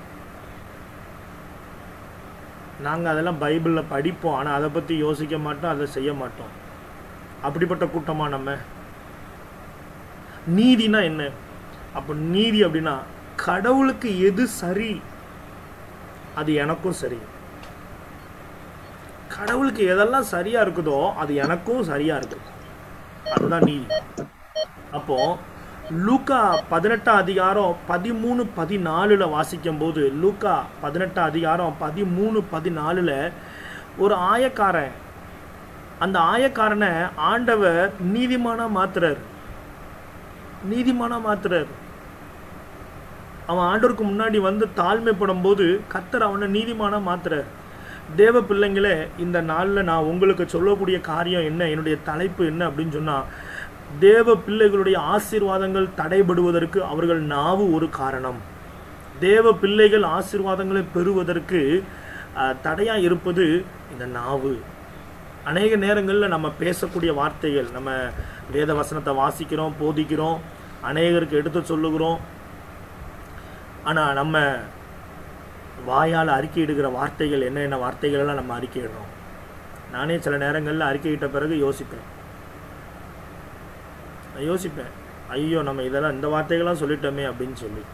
நாங்கள் அதெல்லாம் பைபிளில் படிப்போம் ஆனால் அதை பற்றி யோசிக்க மாட்டோம் அதை செய்ய மாட்டோம் அப்படிப்பட்ட கூட்டமா நம்ம நீதினா என்ன அப்போ நீதி அப்படின்னா கடவுளுக்கு எது சரி அது எனக்கும் சரி கடவுளுக்கு எதெல்லாம் சரியா இருக்குதோ அது எனக்கும் சரியா இருக்கு அதுதான் நீதி அப்போ லூக்கா பதினெட்டாம் அதிகாரம் பதிமூணு பதினாலுல வாசிக்கும் போது லூக்கா பதினெட்டாம் அதிகாரம் பதிமூணு பதினாலுல ஒரு ஆயக்காரன் அந்த ஆயக்காரனை ஆண்டவர் நீதிமானா மாத்துறார் நீதிமானா மாத்துறார் அவன் ஆண்டவருக்கு முன்னாடி வந்து தாழ்மைப்படும் போது கத்தர் அவனை நீதிமானா மாத்துறார் தேவ பிள்ளைங்களே இந்த நாளில் நான் உங்களுக்கு சொல்லக்கூடிய காரியம் என்ன என்னுடைய தலைப்பு என்ன அப்படின்னு சொன்னால் தேவ பிள்ளைகளுடைய ஆசீர்வாதங்கள் தடைபடுவதற்கு அவர்கள் நாவு ஒரு காரணம் தேவ பிள்ளைகள் ஆசீர்வாதங்களை பெறுவதற்கு அஹ், தடையா இருப்பது இந்த நாவு அநேக நேரங்களில் நம்ம பேசக்கூடிய வார்த்தைகள் நம்ம வேத வசனத்தை வாசிக்கிறோம் போதிக்கிறோம் அநேகருக்கு எடுத்து சொல்லுகிறோம் ஆனால் நம்ம வாயால் அறிக்கையிடுகிற வார்த்தைகள் என்ன என்ன வார்த்தைகள் எல்லாம் நம்ம அறிக்கையிடுறோம் நானே சில நேரங்களில் அறிக்கையிட்ட பிறகு யோசிப்பேன் நான் யோசிப்பேன் ஐயோ நம்ம இதெல்லாம் இந்த வார்த்தைகள்லாம் சொல்லிட்டோமே அப்படின்னு சொல்லி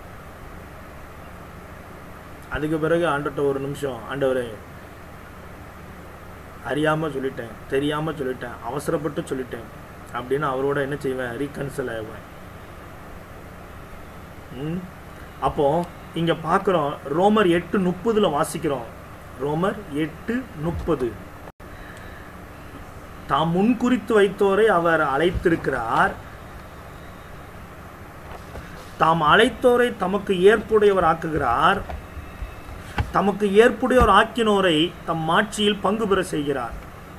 அதுக்கு பிறகு ஆண்டவர்ட்ட ஒரு நிமிஷம் ஆண்டவரே அறியாமல் சொல்லிட்டேன் தெரியாமல் சொல்லிட்டேன் அவசரப்பட்டு சொல்லிட்டேன் அப்படின்னு அவரோட என்ன செய்வேன் ரீகன்சல் ஆகுவேன் ம் அப்போ இங்க பார்க்குறோம் ரோமர் எட்டு முப்பதுல வாசிக்கிறோம் ரோமர் எட்டு முப்பது தாம் முன்குறித்து வைத்தோரை அவர் அழைத்திருக்கிறார் தாம் அழைத்தோரை தமக்கு ஏற்புடையவர் ஆக்குகிறார் தமக்கு ஏற்புடையவர் ஆக்கினோரை தம் மாட்சியில் பங்கு பெற செய்கிறார்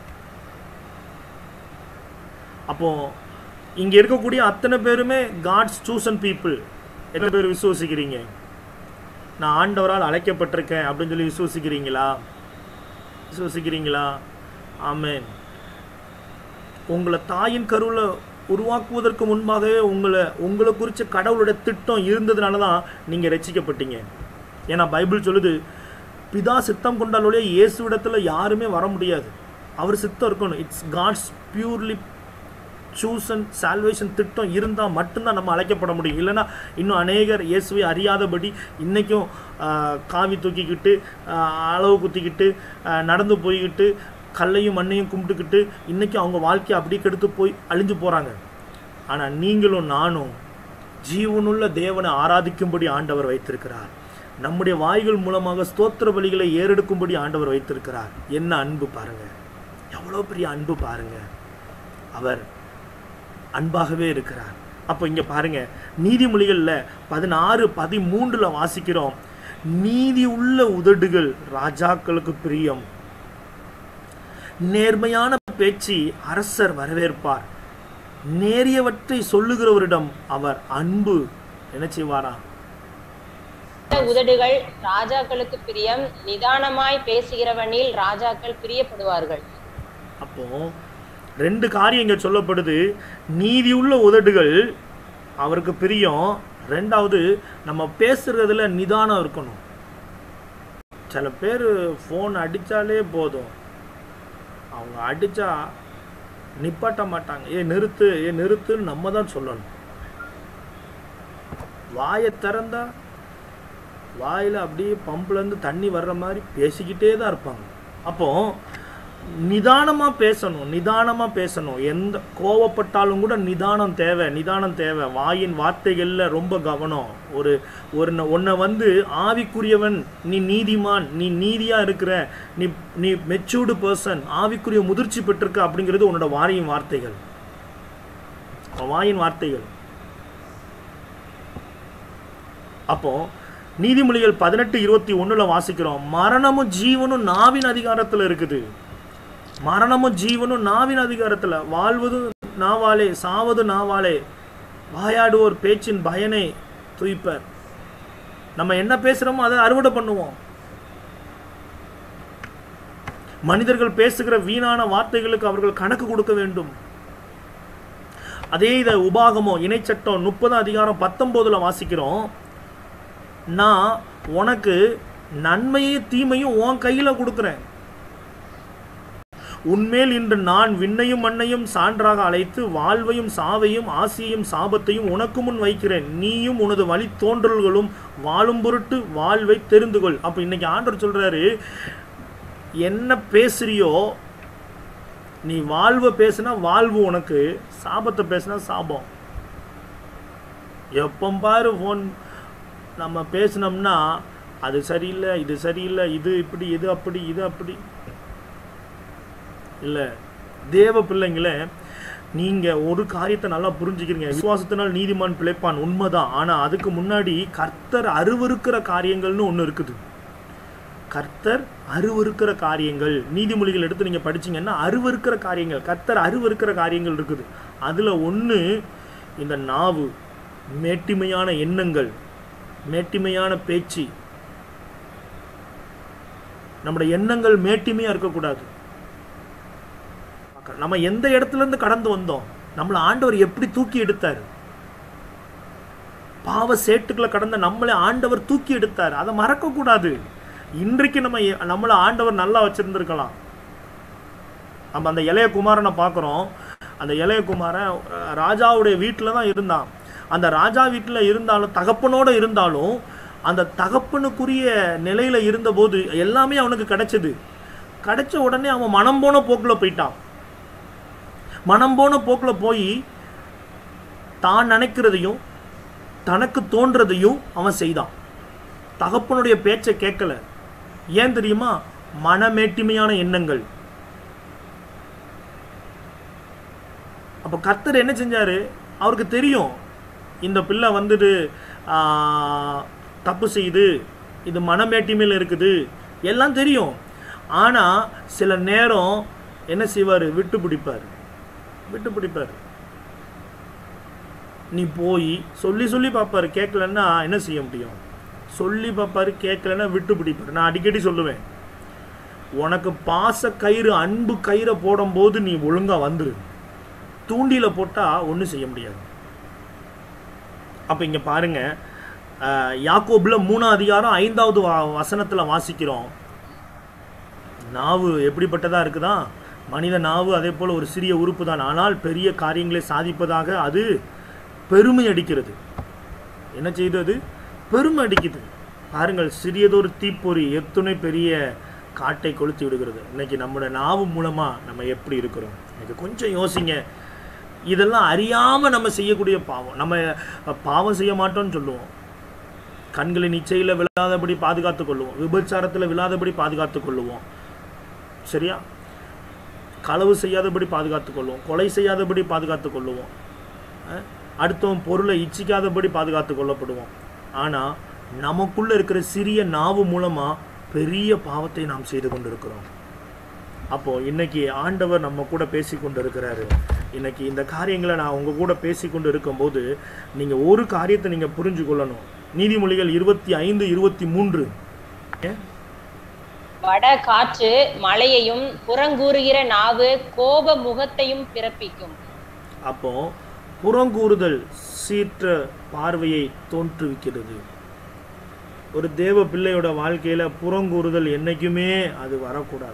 அப்போ இங்க இருக்கக்கூடிய அத்தனை பேருமே காட்ஸ் சூசன் பீப்புள் எத்தனை பேர் விசுவசிக்கிறீங்க நான் ஆண்டவரால் அழைக்கப்பட்டிருக்கேன் அப்படின்னு சொல்லி விசுவசிக்கிறீங்களா விசுவசிக்கிறீங்களா ஆமென் உங்களை தாயின் கருவில் உருவாக்குவதற்கு முன்பாகவே உங்களை உங்களை குறித்த கடவுளுடைய திட்டம் இருந்ததுனால தான் நீங்கள் ரட்சிக்கப்பட்டீங்க ஏன்னா பைபிள் சொல்லுது பிதா சித்தம் கொண்டாலோடைய இயேசுவிடத்தில் யாருமே வர முடியாது அவர் சித்தம் இருக்கணும் இட்ஸ் காட்ஸ் பியூர்லி சூசன் சால்வேஷன் திட்டம் இருந்தால் மட்டும்தான் நம்ம அழைக்கப்பட முடியும் இல்லைன்னா இன்னும் அநேகர் இயேசுவை அறியாதபடி இன்றைக்கும் காவி தூக்கிக்கிட்டு ஆஹ், அளவு குத்திக்கிட்டு ஆஹ், நடந்து போய்கிட்டு கல்லையும் மண்ணையும் கும்பிட்டுக்கிட்டு இன்றைக்கும் அவங்க வாழ்க்கையை அப்படியே கெடுத்து போய் அழிஞ்சு போகிறாங்க ஆனால் நீங்களும் நானும் ஜீவனுள்ள தேவனை ஆராதிக்கும்படி ஆண்டவர் வைத்திருக்கிறார் நம்முடைய வாய்கள் மூலமாக ஸ்தோத்திர பலிகளை ஏறெடுக்கும்படி ஆண்டவர் வைத்திருக்கிறார் என்ன அன்பு பாருங்க எவ்வளோ பெரிய அன்பு பாருங்க அவர் அன்பாகவே இருக்கிறார் அப்போ இங்க பாருங்க நீதிமொழிகள்ல பதினாறு பதிமூன்றுல வாசிக்கிறோம் நீதி உள்ள உதடுகள் ராஜாக்களுக்கு பிரியம் நேர்மையான பேச்சு அரசர் வரவேற்பார் நேரியவற்றை சொல்லுகிறவரிடம் அவர் அன்பு என்ன செய்வாரா உதடுகள் ராஜாக்களுக்கு பிரியம் நிதானமாய் பேசுகிறவனில் ராஜாக்கள் பிரியப்படுவார்கள் அப்போ ரெண்டு காரியம் இங்க சொல்லப்படுது நீதியுள்ள உதடுகள் அவருக்கு பிரியம் ரெண்டாவது நம்ம பேசுறதுல நிதானம் இருக்கணும் சில பேர் ஃபோன் அடிச்சாலே போதும் அவங்க அடிச்சா நிப்பாட்ட மாட்டாங்க ஏ நிறுத்து ஏ நிறுத்துன்னு நம்ம தான் சொல்லணும் வாயை திறந்தா வாயில் அப்படியே பம்ப்லேருந்து தண்ணி வர்ற மாதிரி பேசிக்கிட்டே தான் இருப்பாங்க அப்போ நிதானமாக பேசணும் நிதானமாக பேசணும் எந்த கோவப்பட்டாலும் கூட நிதானம் தேவை நிதானம் தேவை வாயின் வார்த்தைகளில் ரொம்ப கவனம் ஒரு ஒரு உன்னை வந்து ஆவிக்குரியவன் நீ நீதிமான் நீ நீதியாக இருக்கிற நீ நீ மெச்சூர்டு பர்சன் ஆவிக்குரிய முதிர்ச்சி பெற்றிருக்க அப்படிங்கிறது உன்னோட வாயின் வார்த்தைகள் வாயின் வார்த்தைகள் அப்போ நீதிமொழிகள் பதினெட்டு இருபத்தி ஒண்ணுல வாசிக்கிறோம் மரணமும் ஜீவனும் நாவின் அதிகாரத்துல இருக்குது மரணமும் ஜீவனும் நாவின் அதிகாரத்துல வாழ்வது நாவாலே சாவது நாவாலே வாயாடுவோர் பேச்சின் பயனை துய்ப்பர் நம்ம என்ன பேசுறோமோ அதை அறுவடை பண்ணுவோம் மனிதர்கள் பேசுகிற வீணான வார்த்தைகளுக்கு அவர்கள் கணக்கு கொடுக்க வேண்டும் அதே இதை உபாகமோ இணைச்சட்டம் முப்பது அதிகாரம் பத்தொன்பதுல வாசிக்கிறோம் நான் உனக்கு நன்மையும் தீமையும் உன் கையில் கொடுக்குறேன் உன்மேல் இன்று நான் விண்ணையும் மண்ணையும் சான்றாக அழைத்து வாழ்வையும் சாவையும் ஆசியையும் சாபத்தையும் உனக்கு முன் வைக்கிறேன் நீயும் உனது வழி தோன்றல்களும் வாழும் பொருட்டு வாழ்வை தெரிந்து கொள் அப்போ இன்னைக்கு ஆண்டவர் சொல்றாரு என்ன பேசுறியோ நீ வாழ்வை பேசுனா வாழ்வு உனக்கு சாபத்தை பேசுனா சாபம் எப்போ பாரு ஃபோன் நம்ம பேசினோம்னா அது சரியில்லை இது சரியில்லை இது இப்படி இது அப்படி இது அப்படி இல்லை தேவ பிள்ளைங்களே நீங்கள் ஒரு காரியத்தை நல்லா புரிஞ்சுக்கிறீங்க விசுவாசத்தினால் நீதிமான் பிழைப்பான் உண்மைதான் ஆனால் அதுக்கு முன்னாடி கர்த்தர் அருவருக்கிற காரியங்கள்னு ஒன்று இருக்குது கர்த்தர் அருவருக்கிற காரியங்கள் நீதிமொழிகள் எடுத்து நீங்கள் படிச்சீங்கன்னா அருவருக்கிற காரியங்கள் கர்த்தர் அருவருக்கிற காரியங்கள் இருக்குது அதில் ஒன்று இந்த நாவு மேட்டிமையான எண்ணங்கள் மேட்டிமையான பேச்சு நம்முடைய எண்ணங்கள் மேட்டிமையாக இருக்கக்கூடாது நம்ம எந்த இடத்துல இருந்து கடந்து வந்தோம் நம்மளை ஆண்டவர் எப்படி தூக்கி எடுத்தார் பாவ சேட்டுக்களை கடந்த நம்மளை ஆண்டவர் தூக்கி எடுத்தார் அதை மறக்கக்கூடாது இன்றைக்கு நம்ம எ- நம்மளை ஆண்டவர் நல்லா வச்சிருந்திருக்கலாம் நம்ம அந்த இளைய குமாரனை பார்க்குறோம் அந்த இளைய குமாரன் அஹ், ராஜாவுடைய வீட்டில் தான் இருந்தான் அந்த ராஜா வீட்டில் இருந்தாலும் தகப்பனோட இருந்தாலும் அந்த தகப்பனுக்குரிய நிலையில இருந்தபோது எல்லாமே அவனுக்கு கிடைச்சது கிடைச்ச உடனே அவன் மனம் போன போக்கில் போயிட்டான் மனம் போன போக்கில் போய் தான் நினைக்கிறதையும் தனக்கு தோன்றதையும் அவன் செய்தான் தகப்பனுடைய பேச்சை கேட்கல ஏன் தெரியுமா மனமேட்டிமையான எண்ணங்கள் அப்போ கர்த்தர் என்ன செஞ்சாரு அவருக்கு தெரியும் இந்த பிள்ளை வந்துட்டு ஆ, தப்பு செய்யுது இது மனமேட்டிமையில் இருக்குது எல்லாம் தெரியும் ஆனால் சில நேரம் என்ன செய்வார் விட்டு பிடிப்பார் விட்டு பிடிப்பார் நீ போய் சொல்லி சொல்லி பார்ப்பாரு கேட்கலன்னா என்ன செய்ய முடியும் சொல்லி பார்ப்பாரு கேட்கலன்னா விட்டு பிடிப்பார் நான் அடிக்கடி சொல்லுவேன் உனக்கு பாச கயிறு அன்பு கயிறை போடும்போது நீ ஒழுங்கா வந்துரு தூண்டில போட்டால் ஒன்றும் செய்ய முடியாது அப்போ இங்கே பாருங்க அஹ், யாக்கோபுல மூணாம் அதிகாரம் ஐந்தாவது வா வசனத்தில் வாசிக்கிறோம் நாவு எப்படிப்பட்டதாக இருக்குதா மனித நாவு அதே போல் ஒரு சிறிய உறுப்பு தான் ஆனால் பெரிய காரியங்களை சாதிப்பதாக அது பெருமை அடிக்கிறது என்ன செய்யுது அது பெருமை அடிக்குது பாருங்கள் சிறியதொரு தீப்பொறி எத்துணை பெரிய காட்டை கொளுத்தி விடுகிறது இன்னைக்கு நம்மளோட நாவு மூலமாக நம்ம எப்படி இருக்கிறோம் இன்னைக்கு கொஞ்சம் யோசிங்க இதெல்லாம் அறியாமல் நம்ம செய்யக்கூடிய பாவம் நம்ம அஹ், பாவம் செய்ய மாட்டோம்னு சொல்லுவோம் கண்களின் இச்சையில் விழாதபடி பாதுகாத்துக் கொள்ளுவோம் விபச்சாரத்தில் விழாதபடி பாதுகாத்துக் கொள்ளுவோம் சரியா களவு செய்யாதபடி பாதுகாத்துக் கொள்வோம் கொலை செய்யாதபடி பாதுகாத்துக் கொள்ளுவோம் அஹ், அடுத்தவன் பொருளை இச்சிக்காதபடி பாதுகாத்து கொள்ளப்படுவோம் ஆனால் நமக்குள்ள இருக்கிற சிறிய நாவு மூலமாக பெரிய பாவத்தை நாம் செய்து கொண்டிருக்கிறோம் அப்போ இன்னைக்கு ஆண்டவர் நம்ம கூட பேசி கொண்டு இருக்கிறாரு இன்னைக்கு இந்த காரியங்களை நான் உங்க கூட பேசி கொண்டு இருக்கும்போது நீங்க ஒரு காரியத்தை நீங்க புரிஞ்சு கொள்ளணும் நீதிமொழிகள் இருபத்தி ஐந்து இருபத்தி மூன்று வட காற்று மழையையும் புறங்கூறுகிற நாவு கோப முகத்தையும் பிறப்பிக்கும் அப்போ புறங்கூறுதல் சீற்ற பார்வையை தோற்றுவிக்கிறது ஒரு தேவ பிள்ளையோட வாழ்க்கையில புறங்கூறுதல் என்னைக்குமே அது வரக்கூடாது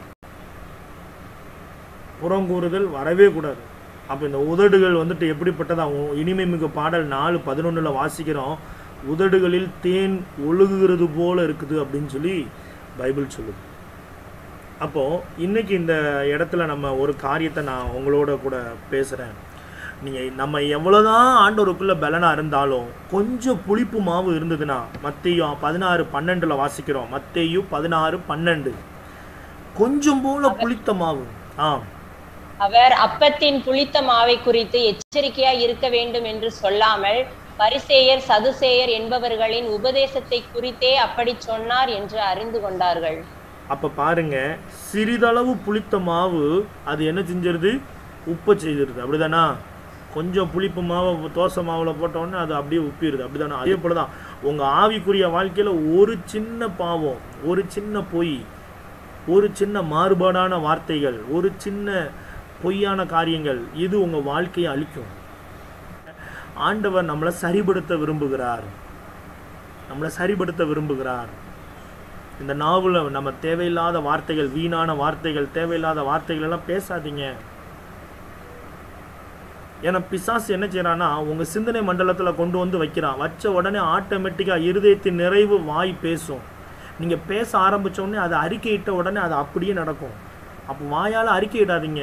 புறங்கூறுதல் வரவே கூடாது அப்போ இந்த உதடுகள் வந்துட்டு எப்படிப்பட்டதா உ- இனிமை மிகு பாடல் நாலு பதினொன்றுல வாசிக்கிறோம் உதடுகளில் தேன் ஒழுகுகிறது போல இருக்குது அப்படின்னு சொல்லி பைபிள் சொல்லுது அப்போ இன்னைக்கு இந்த இடத்துல நம்ம ஒரு காரியத்தை நான் உங்களோட கூட பேசுகிறேன் நீங்கள் நம்ம எவ்வளோதான் ஆண்டவருக்குள்ள பலனா இருந்தாலும் கொஞ்சம் புளிப்பு மாவு இருந்ததுன்னா மத்தையும் பதினாறு பன்னெண்டில் வாசிக்கிறோம் மத்தேயும் பதினாறு பன்னெண்டு கொஞ்சம் போல புளித்த மாவு ஆ அவர் அப்பத்தின் புளித்த மாவை குறித்து எச்சரிக்கையாய் இருக்க வேண்டும் என்று சொல்லாமல் பரிசேயர் சதுசேயர் என்பவர்களின் உபதேசத்தை குறித்தே அப்படி சொன்னார் என்று அறிந்து கொண்டார்கள் அப்போ பாருங்க சிறிதளவு புளித்த மாவு அது என்ன செஞ்சிருது உப்பை செய்திருது அப்படிதானா கொஞ்சம் புளிப்பு மாவை தோசை மாவில் போட்டோன்னே அது அப்படியே உப்பிடுது அப்படிதானே அதே போல தான் உங்கள் ஆவிக்குரிய வாழ்க்கையில் ஒரு சின்ன பாவம் ஒரு சின்ன பொய் ஒரு சின்ன மாறுபாடான வார்த்தைகள் ஒரு சின்ன பொய்யான காரியங்கள் இது உங்கள் வாழ்க்கையை அழிக்கும் ஆண்டவர் நம்மளை சரிபடுத்த விரும்புகிறார் நம்மளை சரிபடுத்த விரும்புகிறார் இந்த நாவல நம்ம தேவையில்லாத வார்த்தைகள் வீணான வார்த்தைகள் தேவையில்லாத வார்த்தைகள் எல்லாம் பேசாதீங்க ஏன்னா பிசாசு என்ன செய்யறான்னா உங்க சிந்தனை மண்டலத்துல கொண்டு வந்து வைக்கிறான் வச்ச உடனே ஆட்டோமேட்டிக்கா இருதயத்தின் நிறைவு வாய் பேசும் நீங்க பேச ஆரம்பிச்ச உடனே அதை அறிக்கையிட்ட உடனே அது அப்படியே நடக்கும் அப்போ வாயால அறிக்கையிடாதீங்க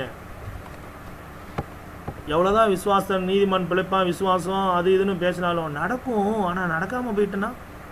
எவ்வளவுதான் விசுவாசம் நீதிமான் பிழைப்பான் விசுவாசம் அது இதுன்னு பேசினாலும் நடக்கும் ஆனா நடக்காம போயிட்டுனா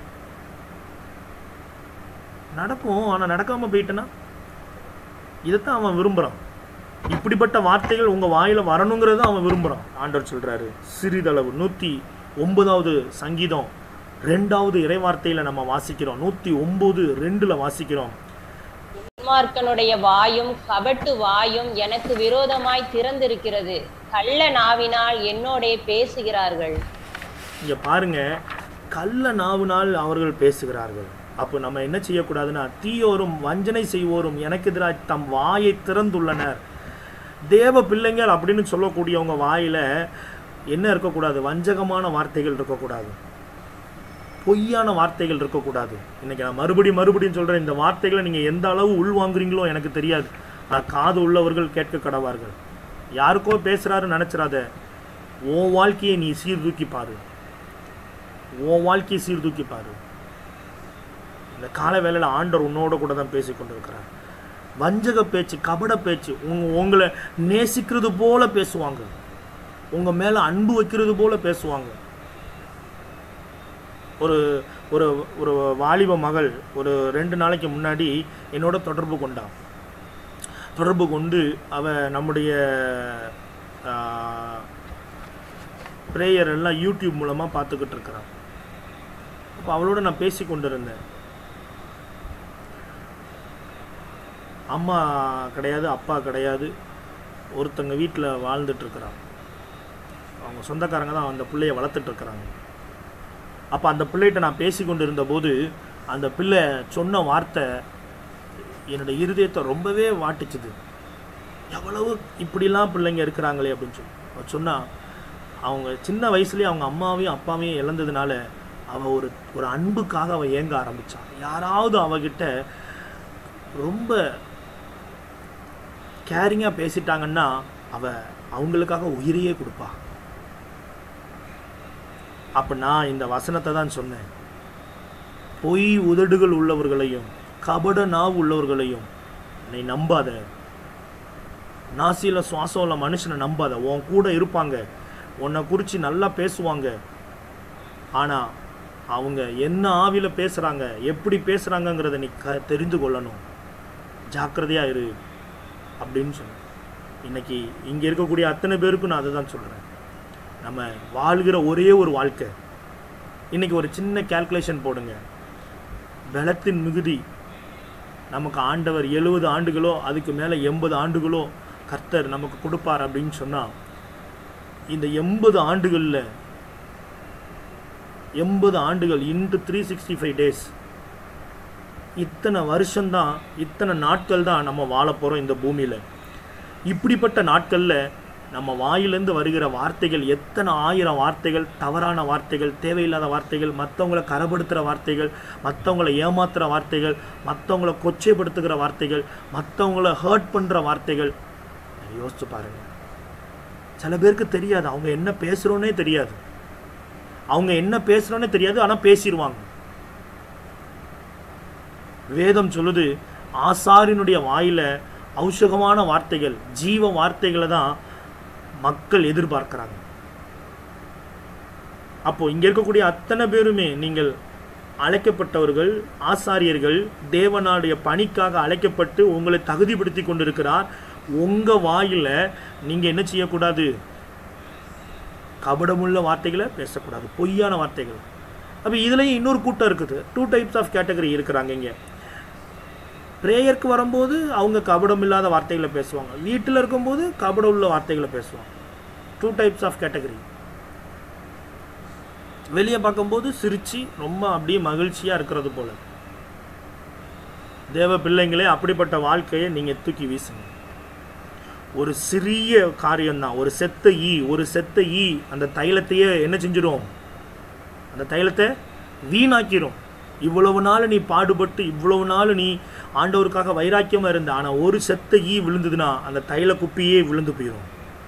நடக்கும் ஆனா நடக்காம போயிட்டுனா இதைத்தான் அவன் விரும்புறான் இப்படிப்பட்ட வார்த்தைகள் உங்க வாயில வரணுங்கிறத அவன் விரும்புறான் ஆண்டவர் சொல்றாரு சிறிதளவு நூத்தி ஒன்பதாவது சங்கீதம் ரெண்டாவது இறைவார்த்தையில நம்ம வாசிக்கிறோம் நூத்தி ஒன்பது ரெண்டுல வாசிக்கிறோம் துன்மார்க்கனுடைய வாயும் கபட்டு வாயும் எனக்கு விரோதமாய் திறந்திருக்கிறது கள்ள நாவினால் என்னோடே பேசுகிறார்கள் இங்க பாருங்க கள்ள நாவினால் அவர்கள் பேசுகிறார்கள் அப்போ நம்ம என்ன செய்யக்கூடாதுன்னா தீயோரும் வஞ்சனை செய்வோரும் எனக்கு எதிராக தம் வாயை திறந்துள்ளனர் தேவ பிள்ளைங்கள் அப்படின்னு சொல்லக்கூடியவங்க வாயில என்ன இருக்கக்கூடாது வஞ்சகமான வார்த்தைகள் இருக்கக்கூடாது பொய்யான வார்த்தைகள் இருக்கக்கூடாது இன்னைக்கு நான் மறுபடி மறுபடியும் சொல்றேன் இந்த வார்த்தைகளை நீங்க எந்த அளவு உள்வாங்குறீங்களோ எனக்கு தெரியாது ஆனால் காது உள்ளவர்கள் கேட்க கடவார்கள் யாருக்கோ பேசுறாருன்னு நினைச்சிடாத உன் வாழ்க்கையை நீ சீர்தூக்கி பாரு உன் வாழ்க்கையை சீர்தூக்கி பாரு இந்த கால வேளையில் ஆண்டவர் உன்னோட கூட தான் பேசி கொண்டிருக்கிறார் வஞ்சக பேச்சு கபட பேச்சு உங்க உங்களை நேசிக்கிறது போல பேசுவாங்க உங்க மேல அன்பு வைக்கிறது போல பேசுவாங்க ஒரு ஒரு ஒரு வாலிப மகள் ஒரு ரெண்டு நாளைக்கு முன்னாடி என்னோட தொடர்பு கொண்டான் தொடர்பு கொண்டு அவ நம்முடைய ப்ரேயர் எல்லாம் யூடியூப் மூலமாக பார்த்துக்கிட்டு இருக்கிறான் அப்போ அவளோட நான் பேசி கொண்டு இருந்தேன் அம்மா கிடையாது அப்பா கிடையாது ஒருத்தங்க வீட்டில் வாழ்ந்துட்டு இருக்கிறான் அவங்க சொந்தக்காரங்க தான் அந்த பிள்ளைய வளர்த்துட்டு இருக்கிறாங்க அப்போ அந்த பிள்ளைகிட்ட நான் பேசி கொண்டு இருந்தபோது அந்த பிள்ளை சொன்ன வார்த்தை என்னோட இருதயத்தை ரொம்பவே வாட்டிச்சுது எவ்வளவு இப்படிலாம் பிள்ளைங்க இருக்கிறாங்களே அப்படின்னு சொல்லி அவ சொன்னா அவங்க சின்ன வயசுலேயே அவங்க அம்மாவையும் அப்பாவையும் இழந்ததுனால அவள் ஒரு ஒரு அன்புக்காக அவள் ஏங்க ஆரம்பிச்சான் யாராவது அவகிட்ட ரொம்ப கேரிங்காக பேசிட்டாங்கன்னா அவ அவங்களுக்காக உயிரையே கொடுப்பா அப்போ நான் இந்த வசனத்தை தான் சொன்னேன் பொய் உதடுகள் உள்ளவர்களையும் கபட நாவு உள்ளவர்களையும் நீ நம்பாத நாசியில் சுவாசம் உள்ள மனுஷனை நம்பாத உன் கூட இருப்பாங்க உன்னை குறித்து நல்லா பேசுவாங்க ஆனால் அவங்க என்ன ஆவியில் பேசுகிறாங்க எப்படி பேசுகிறாங்கங்கிறத நீ க தெரிந்து கொள்ளணும் ஜாக்கிரதையாக இரு அப்படின்னு சொன்னேன் இன்னைக்கு இங்கே இருக்கக்கூடிய அத்தனை பேருக்கும் நான் அதை தான் சொல்கிறேன் நம்ம வாழ்கிற ஒரே ஒரு வாழ்க்கை இன்னைக்கு ஒரு சின்ன கால்குலேஷன் போடுங்க பலத்தின் மிகுதி நமக்கு ஆண்டவர் எழுபது ஆண்டுகளோ அதுக்கு மேலே எண்பது ஆண்டுகளோ கர்த்தர் நமக்கு கொடுப்பார் அப்படின்னு சொன்னால் இந்த எண்பது ஆண்டுகளில் எண்பது ஆண்டுகள் into three sixty five days இத்தனை வருஷம்தான் இத்தனை நாட்கள் தான் நம்ம வாழ போகிறோம் இந்த பூமியில் இப்படிப்பட்ட நாட்களில் நம்ம வாயிலேருந்து வருகிற வார்த்தைகள் எத்தனை ஆயிரம் வார்த்தைகள் தவறான வார்த்தைகள் தேவையில்லாத வார்த்தைகள் மற்றவங்களை கரப்படுத்துகிற வார்த்தைகள் மற்றவங்களை ஏமாத்துகிற வார்த்தைகள் மற்றவங்களை கொச்சைப்படுத்துகிற வார்த்தைகள் மற்றவங்கள ஹர்ட் பண்ணுற வார்த்தைகள் யோசிச்சு பாருங்க சில பேருக்கு தெரியாது அவங்க என்ன பேசுகிறோன்னே தெரியாது அவங்க என்ன பேசுகிறோன்னே தெரியாது ஆனால் பேசிடுவாங்க வேதம் சொல்லுது ஆசாரினுடைய வாயில ஔஷகமான வார்த்தைகள் ஜீவ வார்த்தைகளை தான் மக்கள் எதிர்பார்க்கிறாங்க அப்போ இங்க இருக்கக்கூடிய அத்தனை பேருமே நீங்கள் அழைக்கப்பட்டவர்கள் ஆசாரியர்கள் தேவனுடைய பணிக்காக அழைக்கப்பட்டு உங்களை தகுதிப்படுத்தி கொண்டிருக்கிறார் உங்க வாயில நீங்க என்ன செய்யக்கூடாது கபடமுள்ள வார்த்தைகளை பேசக்கூடாது பொய்யான வார்த்தைகள் அப்போ இதுலேயும் இன்னொரு கூட்டம் இருக்குது டூ டைப்ஸ் ஆஃப் கேட்டகரி இருக்கிறாங்க இங்கே ப்ரேயருக்கு வரும்போது அவங்க கபடம் இல்லாத வார்த்தைகளை பேசுவாங்க வீட்டில் இருக்கும்போது கபடம் உள்ள வார்த்தைகளை பேசுவாங்க டூ டைப்ஸ் ஆஃப் கேட்டகரி வெளியே பார்க்கும்போது சிரிச்சு ரொம்ப அப்படியே மகிழ்ச்சியாக இருக்கிறது போல தேவ பிள்ளைங்களே அப்படிப்பட்ட வாழ்க்கையை நீங்கள் தூக்கி வீசுங்க ஒரு சிறிய காரியம்தான் ஒரு செத்த ஈ ஒரு செத்த ஈ அந்த தைலத்தையே என்ன செஞ்சிடும் அந்த தைலத்தை வீணாக்கிரும் இவ்வளவு நாள் நீ பாடுபட்டு இவ்வளவு நாள் நீ ஆண்டவருக்காக வைராக்கியமா இருந்த ஆனா ஒரு செத்த ஈ விழுந்ததுன்னா அந்த தைல குப்பியே விழுந்து போயிடும்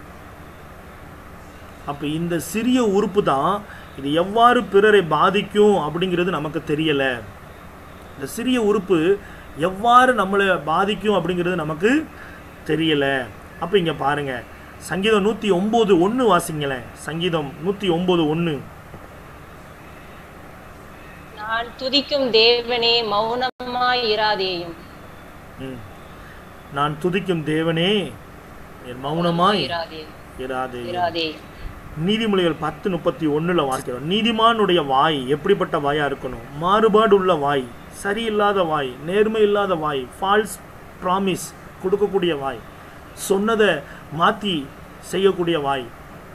அப்ப இந்த சிறிய உறுப்பு தான் இது எவ்வாறு பிறரை பாதிக்கும் அப்படிங்கிறது நமக்கு தெரியல இந்த சிறிய உறுப்பு எவ்வாறு நம்மளை பாதிக்கும் அப்படிங்கிறது நமக்கு தெரியல அப்போ இங்கே பாருங்க சங்கீதம் நூற்றி ஒம்பது ஒன்று வாசிங்களேன் சங்கீதம் நூற்றி ஒம்பது ஒன்று நான் துதிக்கும் தேவனே மௌனமாய் இராதேயும் ம். நான் துதிக்கும் தேவனே என் மௌனமாய் இராதேயும் இராதே இராதேயும் நீதிமொழிகள் பத்து முப்பத்தி ஒன்றில் வாசிக்கிறோம் நீதிமானுடைய வாய் எப்படிப்பட்ட வாயா இருக்கணும் மாறுபாடு உள்ள வாய் சரியில்லாத வாய் நேர்மை இல்லாத வாய் ஃபால்ஸ் ப்ராமிஸ் கொடுக்கக்கூடிய வாய் சொன்னதை மாற்றி செய்யக்கூடிய வாய்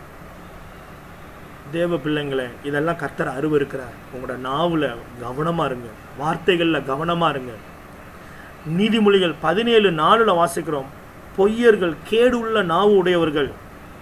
தேவ பிள்ளைங்களே இதெல்லாம் கர்த்தர் அருவருக்கிறார் உங்களோட நாவில் கவனமாக இருங்க வார்த்தைகளில் கவனமாக இருங்க நீதிமொழிகள் பதினேழு நாலுல வாசிக்கிறோம் பொய்யர்கள் கேடு உள்ள நாவு உடையவர்கள்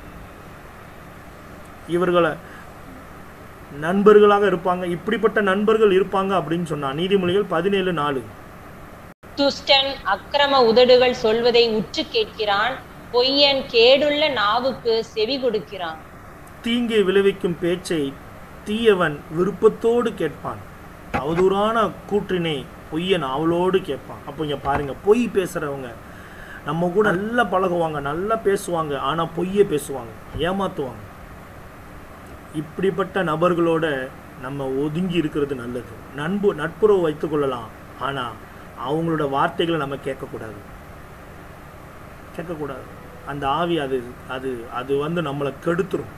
இவர்களை நண்பர்களாக இருப்பாங்க இப்படிப்பட்ட நண்பர்கள் இருப்பாங்க அப்படின்னு சொன்னா நீதிமொழிகள் பதினேழு நாலு துஷ்டன் அக்கிரம உதடுகள் சொல்வதை உற்று கேட்கிறான் பொய்யன் கேடுள்ள நாவுக்கு செவி கொடுக்கிறான் தீங்கை விளைவிக்கும் பேச்சை தீயவன் விருப்பத்தோடு கேட்பான் அவதூறான கூற்றினை பொய்யை நாவலோடு கேட்பான் அப்போ இங்கே பாருங்கள் பொய் பேசுகிறவங்க நம்ம கூட நல்லா பழகுவாங்க நல்லா பேசுவாங்க ஆனால் பொய்யை பேசுவாங்க ஏமாற்றுவாங்க இப்படிப்பட்ட நபர்களோட நம்ம ஒதுங்கி இருக்கிறது நல்லது நண்பு நட்புறவு வைத்துக்கொள்ளலாம் ஆனால் அவங்களோட வார்த்தைகளை நம்ம கேட்கக்கூடாது கேட்கக்கூடாது அந்த ஆவி அது அது அது வந்து நம்மளை கெடுத்துரும்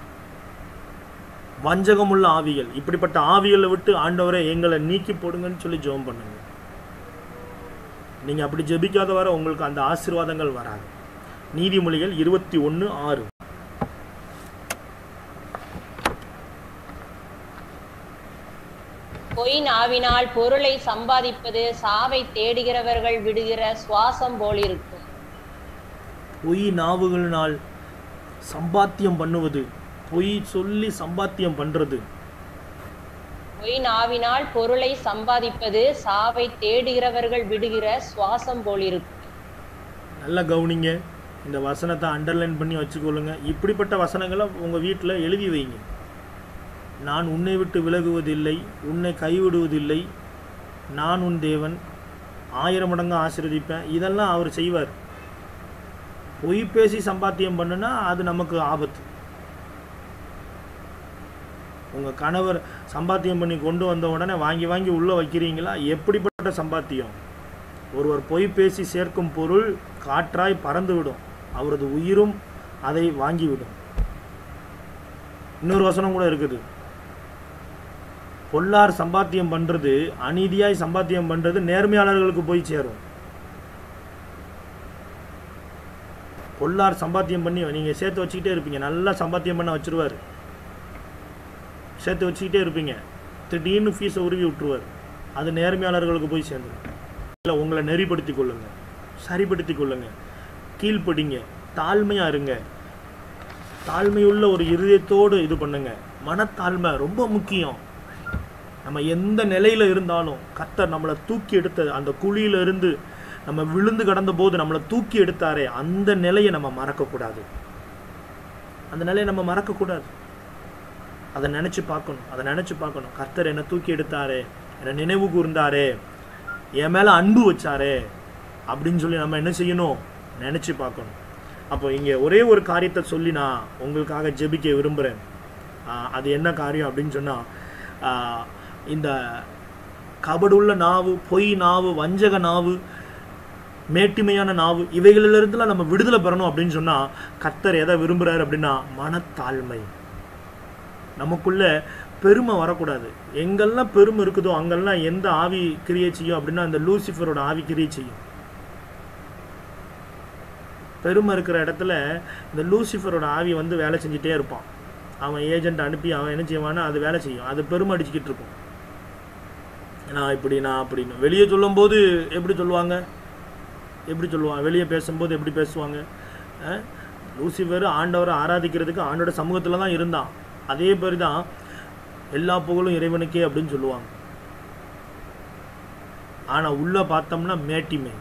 வஞ்சகமுள்ள ஆவிகள் இப்படிப்பட்ட ஆவிகளை விட்டு ஆண்டவரை எங்களை நீக்கி போடுங்கன்னு சொல்லி ஜெபம் பண்ணுங்க நீங்க அப்படி ஜெபிக்காத வரை உங்களுக்கு அந்த ஆசீர்வாதங்கள் வராது நீதிமொழிகள் இருபத்தி ஒன்று ஆறு பொய் நாவினால் பொருளை சம்பாதிப்பது சாவை தேடுகிறவர்கள் விடுகிற சுவாசம் போலிருக்கும் பொய் நாவுகளினால் சம்பாத்தியம் பண்ணுவது பொய் சொல்லி சம்பாத்தியம் பண்றது பொய் நாவினால் பொருளை சம்பாதிப்பது சாவை தேடுகிறவர்கள் விடுகிற சுவாசம் போலிருக்கும் நல்லா கவனிங்க இந்த வசனத்தை அண்டர்லைன் பண்ணி வச்சுக்கொள்ளுங்க இப்படிப்பட்ட வசனங்களை உங்கள் வீட்டில் எழுதி வைங்க நான் உன்னை விட்டு விலகுவதில்லை உன்னை கைவிடுவதில்லை நான் உன் தேவன் ஆயிரம் மடங்கு ஆசீர்வதிப்பேன் இதெல்லாம் அவர் செய்வார் பொய் பேசி சம்பாத்தியம் பண்ணுனா அது நமக்கு ஆபத்து உங்கள் கணவர் சம்பாத்தியம் பண்ணி கொண்டு வந்த உடனே வாங்கி வாங்கி உள்ளே வைக்கிறீங்களா எப்படிப்பட்ட சம்பாத்தியம் ஒருவர் பொய் பேசி சேர்க்கும் பொருள் காற்றாய் பறந்துவிடும் அவரது உயிரும் அதை வாங்கிவிடும் இன்னொரு வசனம் கூட இருக்குது பொல்லார் சம்பாத்தியம் பண்றது அநீதியாய் சம்பாத்தியம் பண்றது நேர்மையாளர்களுக்கு போய் சேரும் பொல்லார் சம்பாத்தியம் பண்ணி நீங்க சேர்த்து வச்சுக்கிட்டே இருப்பீங்க நல்லா சம்பாத்தியம் பண்ண வச்சிருவாரு சேர்த்து வச்சுக்கிட்டே இருப்பீங்க திடீர்னு ஃபீஸை உருவி விட்டுருவார் அது நேர்மையாளர்களுக்கு போய் சேர்ந்துடும் இல்லை உங்களை நெறிப்படுத்தி கொள்ளுங்க சரிப்படுத்தி கொள்ளுங்க கீழ்ப்படிங்க தாழ்மையாக இருங்க தாழ்மையுள்ள ஒரு இருதயத்தோடு இது பண்ணுங்க மனத்தாழ்மை ரொம்ப முக்கியம் நம்ம எந்த நிலையில் இருந்தாலும் கர்த்தர் நம்மளை தூக்கி எடுத்த அந்த குழியில இருந்து நம்ம விழுந்து கடந்த போது நம்மளை தூக்கி எடுத்தாரே அந்த நிலையை நம்ம மறக்கக்கூடாது அந்த நிலையை நம்ம மறக்கக்கூடாது அதை நினச்சி பார்க்கணும் அதை நினச்சி பார்க்கணும் கர்த்தர் என்னை தூக்கி எடுத்தாரே என்னை நினைவு கூர்ந்தாரே என் மேலே அன்பு வச்சாரே அப்படின்னு சொல்லி நம்ம என்ன செய்யணும் நினச்சி பார்க்கணும் அப்போ இங்கே ஒரே ஒரு காரியத்தை சொல்லி நான் உங்களுக்காக ஜெபிக்க விரும்புகிறேன் அது என்ன காரியம் அப்படின்னு சொன்னால் இந்த கபடுள்ள நாவு பொய் நாவு வஞ்சக நாவு மேட்டிமையான நாவு இவைகளிலிருந்துலாம் நம்ம விடுதலை பெறணும் அப்படின்னு சொன்னால் கர்த்தர் எதை விரும்புகிறாரு அப்படின்னா மனத்தாழ்மை நமக்குள்ள பெருமை வரக்கூடாது எங்கெல்லாம் பெருமை இருக்குதோ அங்கெல்லாம் எந்த ஆவி கிரியை செய்யும் அப்படின்னா அந்த லூசிஃபரோட ஆவி கிரியை செய்யும் பெருமை இருக்கிற இடத்துல இந்த லூசிஃபரோட ஆவி வந்து வேலை செஞ்சுட்டே இருப்பான் அவன் ஏஜென்ட் அனுப்பி அவன் என்ன செய்வான்னா அது வேலை செய்யும் அது பெருமை அடிச்சுக்கிட்டு இருக்கும் நான் இப்படி நான் அப்படின்னு வெளியே சொல்லும்போது எப்படி சொல்லுவாங்க எப்படி சொல்லுவாங்க வெளியே பேசும்போது எப்படி பேசுவாங்க அஹ்? லூசிஃபர் ஆண்டவரை ஆராதிக்கிறதுக்கு ஆண்டோட சமூகத்தில் தான் இருந்தான் அதே மாதிரி தான் எல்லா புகழும் இறைவனுக்கே அப்படின்னு சொல்லுவாங்க ஆனால் உள்ள பார்த்தோம்னா மேட்டிமை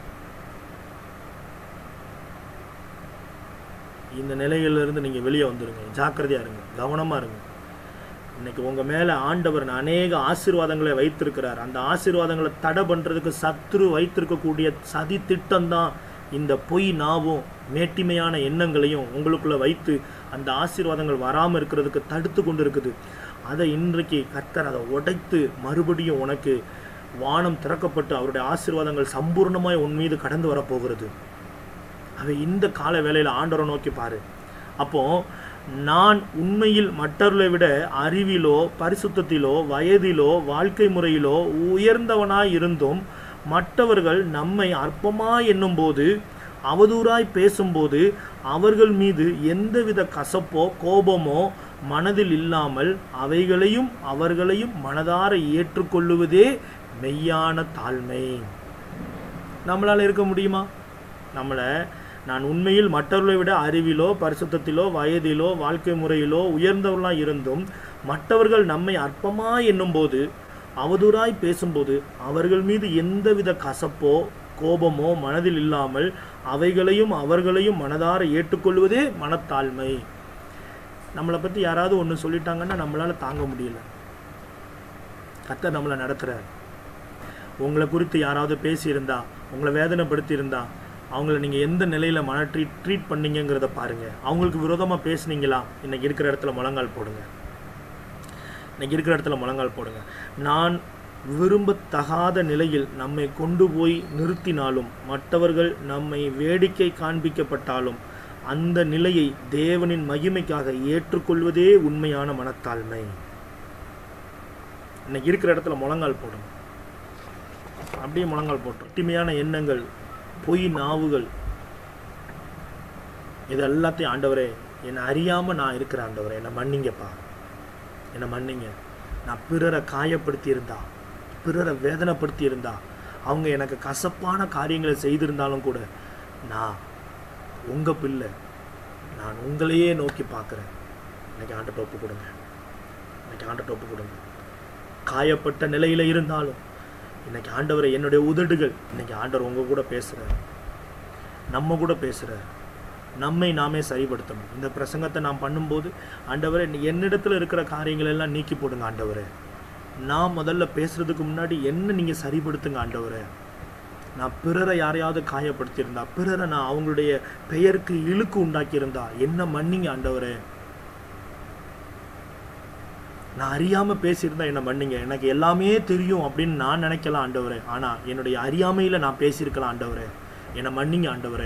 இந்த நிலையிலிருந்து நீங்கள் வெளியே வந்துடுங்க ஜாக்கிரதையாக இருங்க கவனமாக இருங்க இன்னைக்கு உங்கள் மேலே ஆண்டவர் அநேக ஆசீர்வாதங்களை வைத்திருக்கிறார் அந்த ஆசீர்வாதங்களை தடை பண்ணுறதுக்கு சத்ரு வைத்திருக்கக்கூடிய சதி திட்டம்தான் இந்த பொய் நாவும் மேட்டிமையான எண்ணங்களையும் உங்களுக்குள்ளே வைத்து அந்த ஆசீர்வாதங்கள் வராமல் இருக்கிறதுக்கு தடுத்து கொண்டு இருக்குது அதை இன்றைக்கு கர்த்தர் அதை உடைத்து மறுபடியும் உனக்கு வானம் திறக்கப்பட்டு அவருடைய ஆசீர்வாதங்கள் சம்பூர்ணமாய் உன் மீது கடந்து வரப்போகிறது அவை இந்த கால வேளையில் ஆண்டவரை நோக்கி பாரு அப்போ நான் உண்மையில் மற்றவர்களை விட அறிவிலோ பரிசுத்தத்திலோ வயதிலோ வாழ்க்கை முறையிலோ உயர்ந்தவனாய் இருந்தும் மற்றவர்கள் நம்மை அற்பமாய் எண்ணும்போது அவதூறாய் பேசும்போது அவர்கள் மீது எந்தவித கசப்போ கோபமோ மனதில் இல்லாமல் அவைகளையும் அவர்களையும் மனதார ஏற்றுக்கொள்ளுவதே மெய்யான தாழ்மை நம்மளால் இருக்க முடியுமா நம்மளை நான் உண்மையில் மற்றவர்களை விட அறிவிலோ பரிசுத்தத்திலோ வயதிலோ வாழ்க்கை முறையிலோ உயர்ந்தவர்களாய் இருந்தும் மற்றவர்கள் நம்மை அற்பமாய் எண்ணும்போது அவதூறாய் பேசும்போது அவர்கள் மீது எந்தவித கசப்போ கோபமோ மனதில் இல்லாமல் அவைகளையும் அவர்களையும் மனதார ஏற்றுக்கொள்வதே மனத்தாழ்மை நம்மளை பற்றி யாராவது ஒன்று சொல்லிட்டாங்கன்னா நம்மளால் தாங்க முடியல கர்த்தர் நம்மளை நடத்துகிறார் உங்களை குறித்து யாராவது பேசியிருந்தா உங்களை வேதனைப்படுத்தியிருந்தா அவங்கள நீங்கள் எந்த நிலையில் மன ட்ரீட் ட்ரீட் பண்ணீங்கங்கிறத பாருங்கள் அவங்களுக்கு விரோதமாக பேசுனீங்களா இன்னைக்கு இருக்கிற இடத்துல முழங்கால் போடுங்க இன்னைக்கு இருக்கிற இடத்துல முழங்கால் போடுங்க நான் விரும்பத்தகாத நிலையில் நம்மை கொண்டு போய் நிறுத்தினாலும் மற்றவர்கள் நம்மை வேடிக்கை காண்பிக்கப்பட்டாலும் அந்த நிலையை தேவனின் மகிமைக்காக ஏற்றுக்கொள்வதே உண்மையான மனத்தாழ்மை இன்னைக்கு இருக்கிற இடத்துல முழங்கால் போடுங்க அப்படியே முழங்கால் போட்டோம் ஒற்றுமையான எண்ணங்கள் பொய் நாவுகள் இது எல்லாத்தையும் ஆண்டவரே என்னை அறியாமல் நான் இருக்கிற ஆண்டவரே என்னை மன்னிங்கப்பா என்னை மன்னிங்க நான் பிறரை காயப்படுத்தி இருந்தா பிறரை வேதனைப்படுத்தி இருந்தா அவங்க எனக்கு கசப்பான காரியங்களை செய்திருந்தாலும் கூட நான் உங்கள் பிள்ளை நான் உங்களையே நோக்கி பார்க்குறேன் இன்னைக்கு ஆண்ட ஒப்பு கொடுங்க இன்னைக்கு ஆண்ட ஒப்பு கொடுங்க காயப்பட்ட நிலையில் இருந்தாலும் இன்னைக்கு ஆண்டவரை என்னுடைய உதடுகள் இன்னைக்கு ஆண்டவர் உங்க கூட பேசுகிறார் நம்ம கூட பேசுகிறார் நம்மை நாமே சரிப்படுத்தணும் இந்த பிரசங்கத்தை நான் பண்ணும்போது ஆண்டவரே நீ என்னிடத்துல இருக்கிற காரியங்கள் எல்லாம் நீக்கி போடுங்க ஆண்டவரே நான் முதல்ல பேசுறதுக்கு முன்னாடி என்ன நீங்கள் சரிப்படுத்துங்க ஆண்டவரே நான் பிறரை யாரையாவது காயப்படுத்தியிருந்தா பிறரை நான் அவங்களுடைய பெயருக்கு இழுக்கு உண்டாக்கியிருந்தா என்ன மன்னிங்க ஆண்டவரே நான் அறியாம பேசியிருந்தா என்ன மன்னிங்க எனக்கு எல்லாமே தெரியும் அப்படின்னு நான் நினைக்கலாம் ஆண்டவரே ஆனா என்னுடைய அறியாமையில நான் பேசியிருக்கலாம் ஆண்டவரே என்னை மன்னிங்க ஆண்டவரே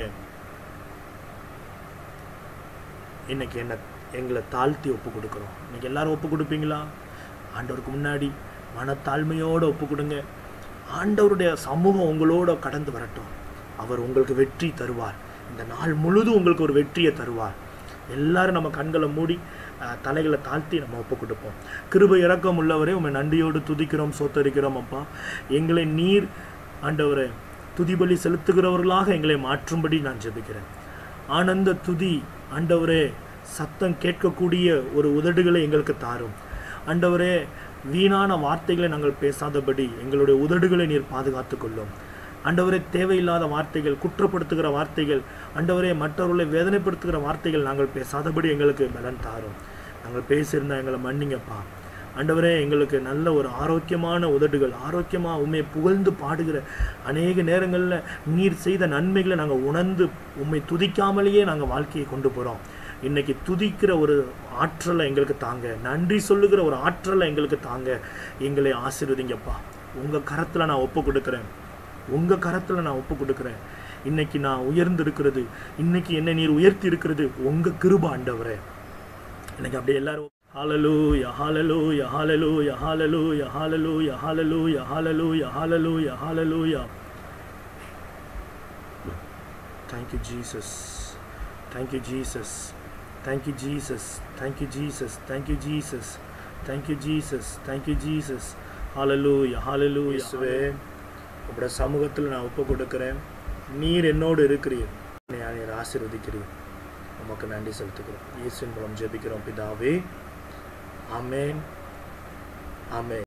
இன்னைக்கு என்ன எங்களை தாழ்த்தி ஒப்பு கொடுக்குறோம் இன்னைக்கு எல்லாரும் ஒப்பு கொடுப்பீங்களா ஆண்டவருக்கு முன்னாடி மனத்தாழ்மையோட ஒப்பு கொடுங்க ஆண்டவருடைய சமூகம் உங்களோட கடந்து வரட்டும் அவர் உங்களுக்கு வெற்றி தருவார் இந்த நாள் முழுதும் உங்களுக்கு ஒரு வெற்றியை தருவார் எல்லாரும் நம்ம கண்களை மூடி அஹ், தலைகளை தாழ்த்தி நம்ம ஒப்பு கொடுப்போம் கிருபை இறக்கம் உள்ளவரே உண்மை நன்றியோடு துதிக்கிறோம் சோத்தரிக்கிறோம் அப்பா எங்களை நீர் ஆண்டவரே துதிபலி செலுத்துகிறவர்களாக எங்களை மாற்றும்படி நான் ஜெபிக்கிறேன் ஆனந்த துதி ஆண்டவரே சத்தம் கேட்கக்கூடிய ஒரு உதடுகளை எங்களுக்கு தாரும் ஆண்டவரே வீணான வார்த்தைகளை நாங்கள் பேசாதபடி எங்களுடைய உதடுகளை நீர் பாதுகாத்துக் கொள்ளும் ஆண்டவரே தேவையில்லாத வார்த்தைகள் குற்றப்படுத்துகிற வார்த்தைகள் ஆண்டவரே மற்றவர்களை வேதனைப்படுத்துகிற வார்த்தைகள் நாங்கள் பேசாதபடி எங்களுக்கு பலன் தாரும் நாங்கள் பேசியிருந்தா எங்களை மன்னிங்கப்பா ஆண்டவரே எங்களுக்கு நல்ல ஒரு ஆரோக்கியமான உதடுகள் ஆரோக்கியமாக உண்மை புகழ்ந்து பாடுகிற அநேக நேரங்களில் நீர் செய்த நன்மைகளை நாங்கள் உணர்ந்து உண்மை துதிக்காமலேயே நாங்கள் வாழ்க்கையை கொண்டு போகிறோம் இன்னைக்கு துதிக்கிற ஒரு ஆற்றலை எங்களுக்கு தாங்க நன்றி சொல்லுகிற ஒரு ஆற்றலை எங்களுக்கு தாங்க எங்களை ஆசீர்வதிங்கப்பா உங்கள் கரத்தில் நான் ஒப்பு கொடுக்குறேன் உங்கள் கரத்தில் நான் ஒப்பு கொடுக்குறேன் இன்னைக்கு நான் உயர்ந்து இருக்கிறது இன்னைக்கு என்னை நீர் உயர்த்தி இருக்கிறது உங்கள் கிருப ஆண்டவரே எனக்கு அப்படியே எல்லாரும் ஹalleluya hallelujah hallelujah hallelujah hallelujah hallelujah hallelujah hallelujah hallelujah thank you jesus thank you jesus thank you jesus thank you jesus thank you jesus thank you jesus thank you jesus hallelujah hallelujah இயேசுவே உங்களுடைய சமூகத்தில் நான் ஒப்பு கொடுக்கிறேன் நீர் என்னோடு இருக்கிறீர் என்னை நீர் ஆசீர்வதிக்கிறீர் உமக்கு நன்றி செலுத்துகிறோம் இயேசுவின் மூலம் ஜெபிக்கிறோம் பிதாவே ஆமென் ஆமென்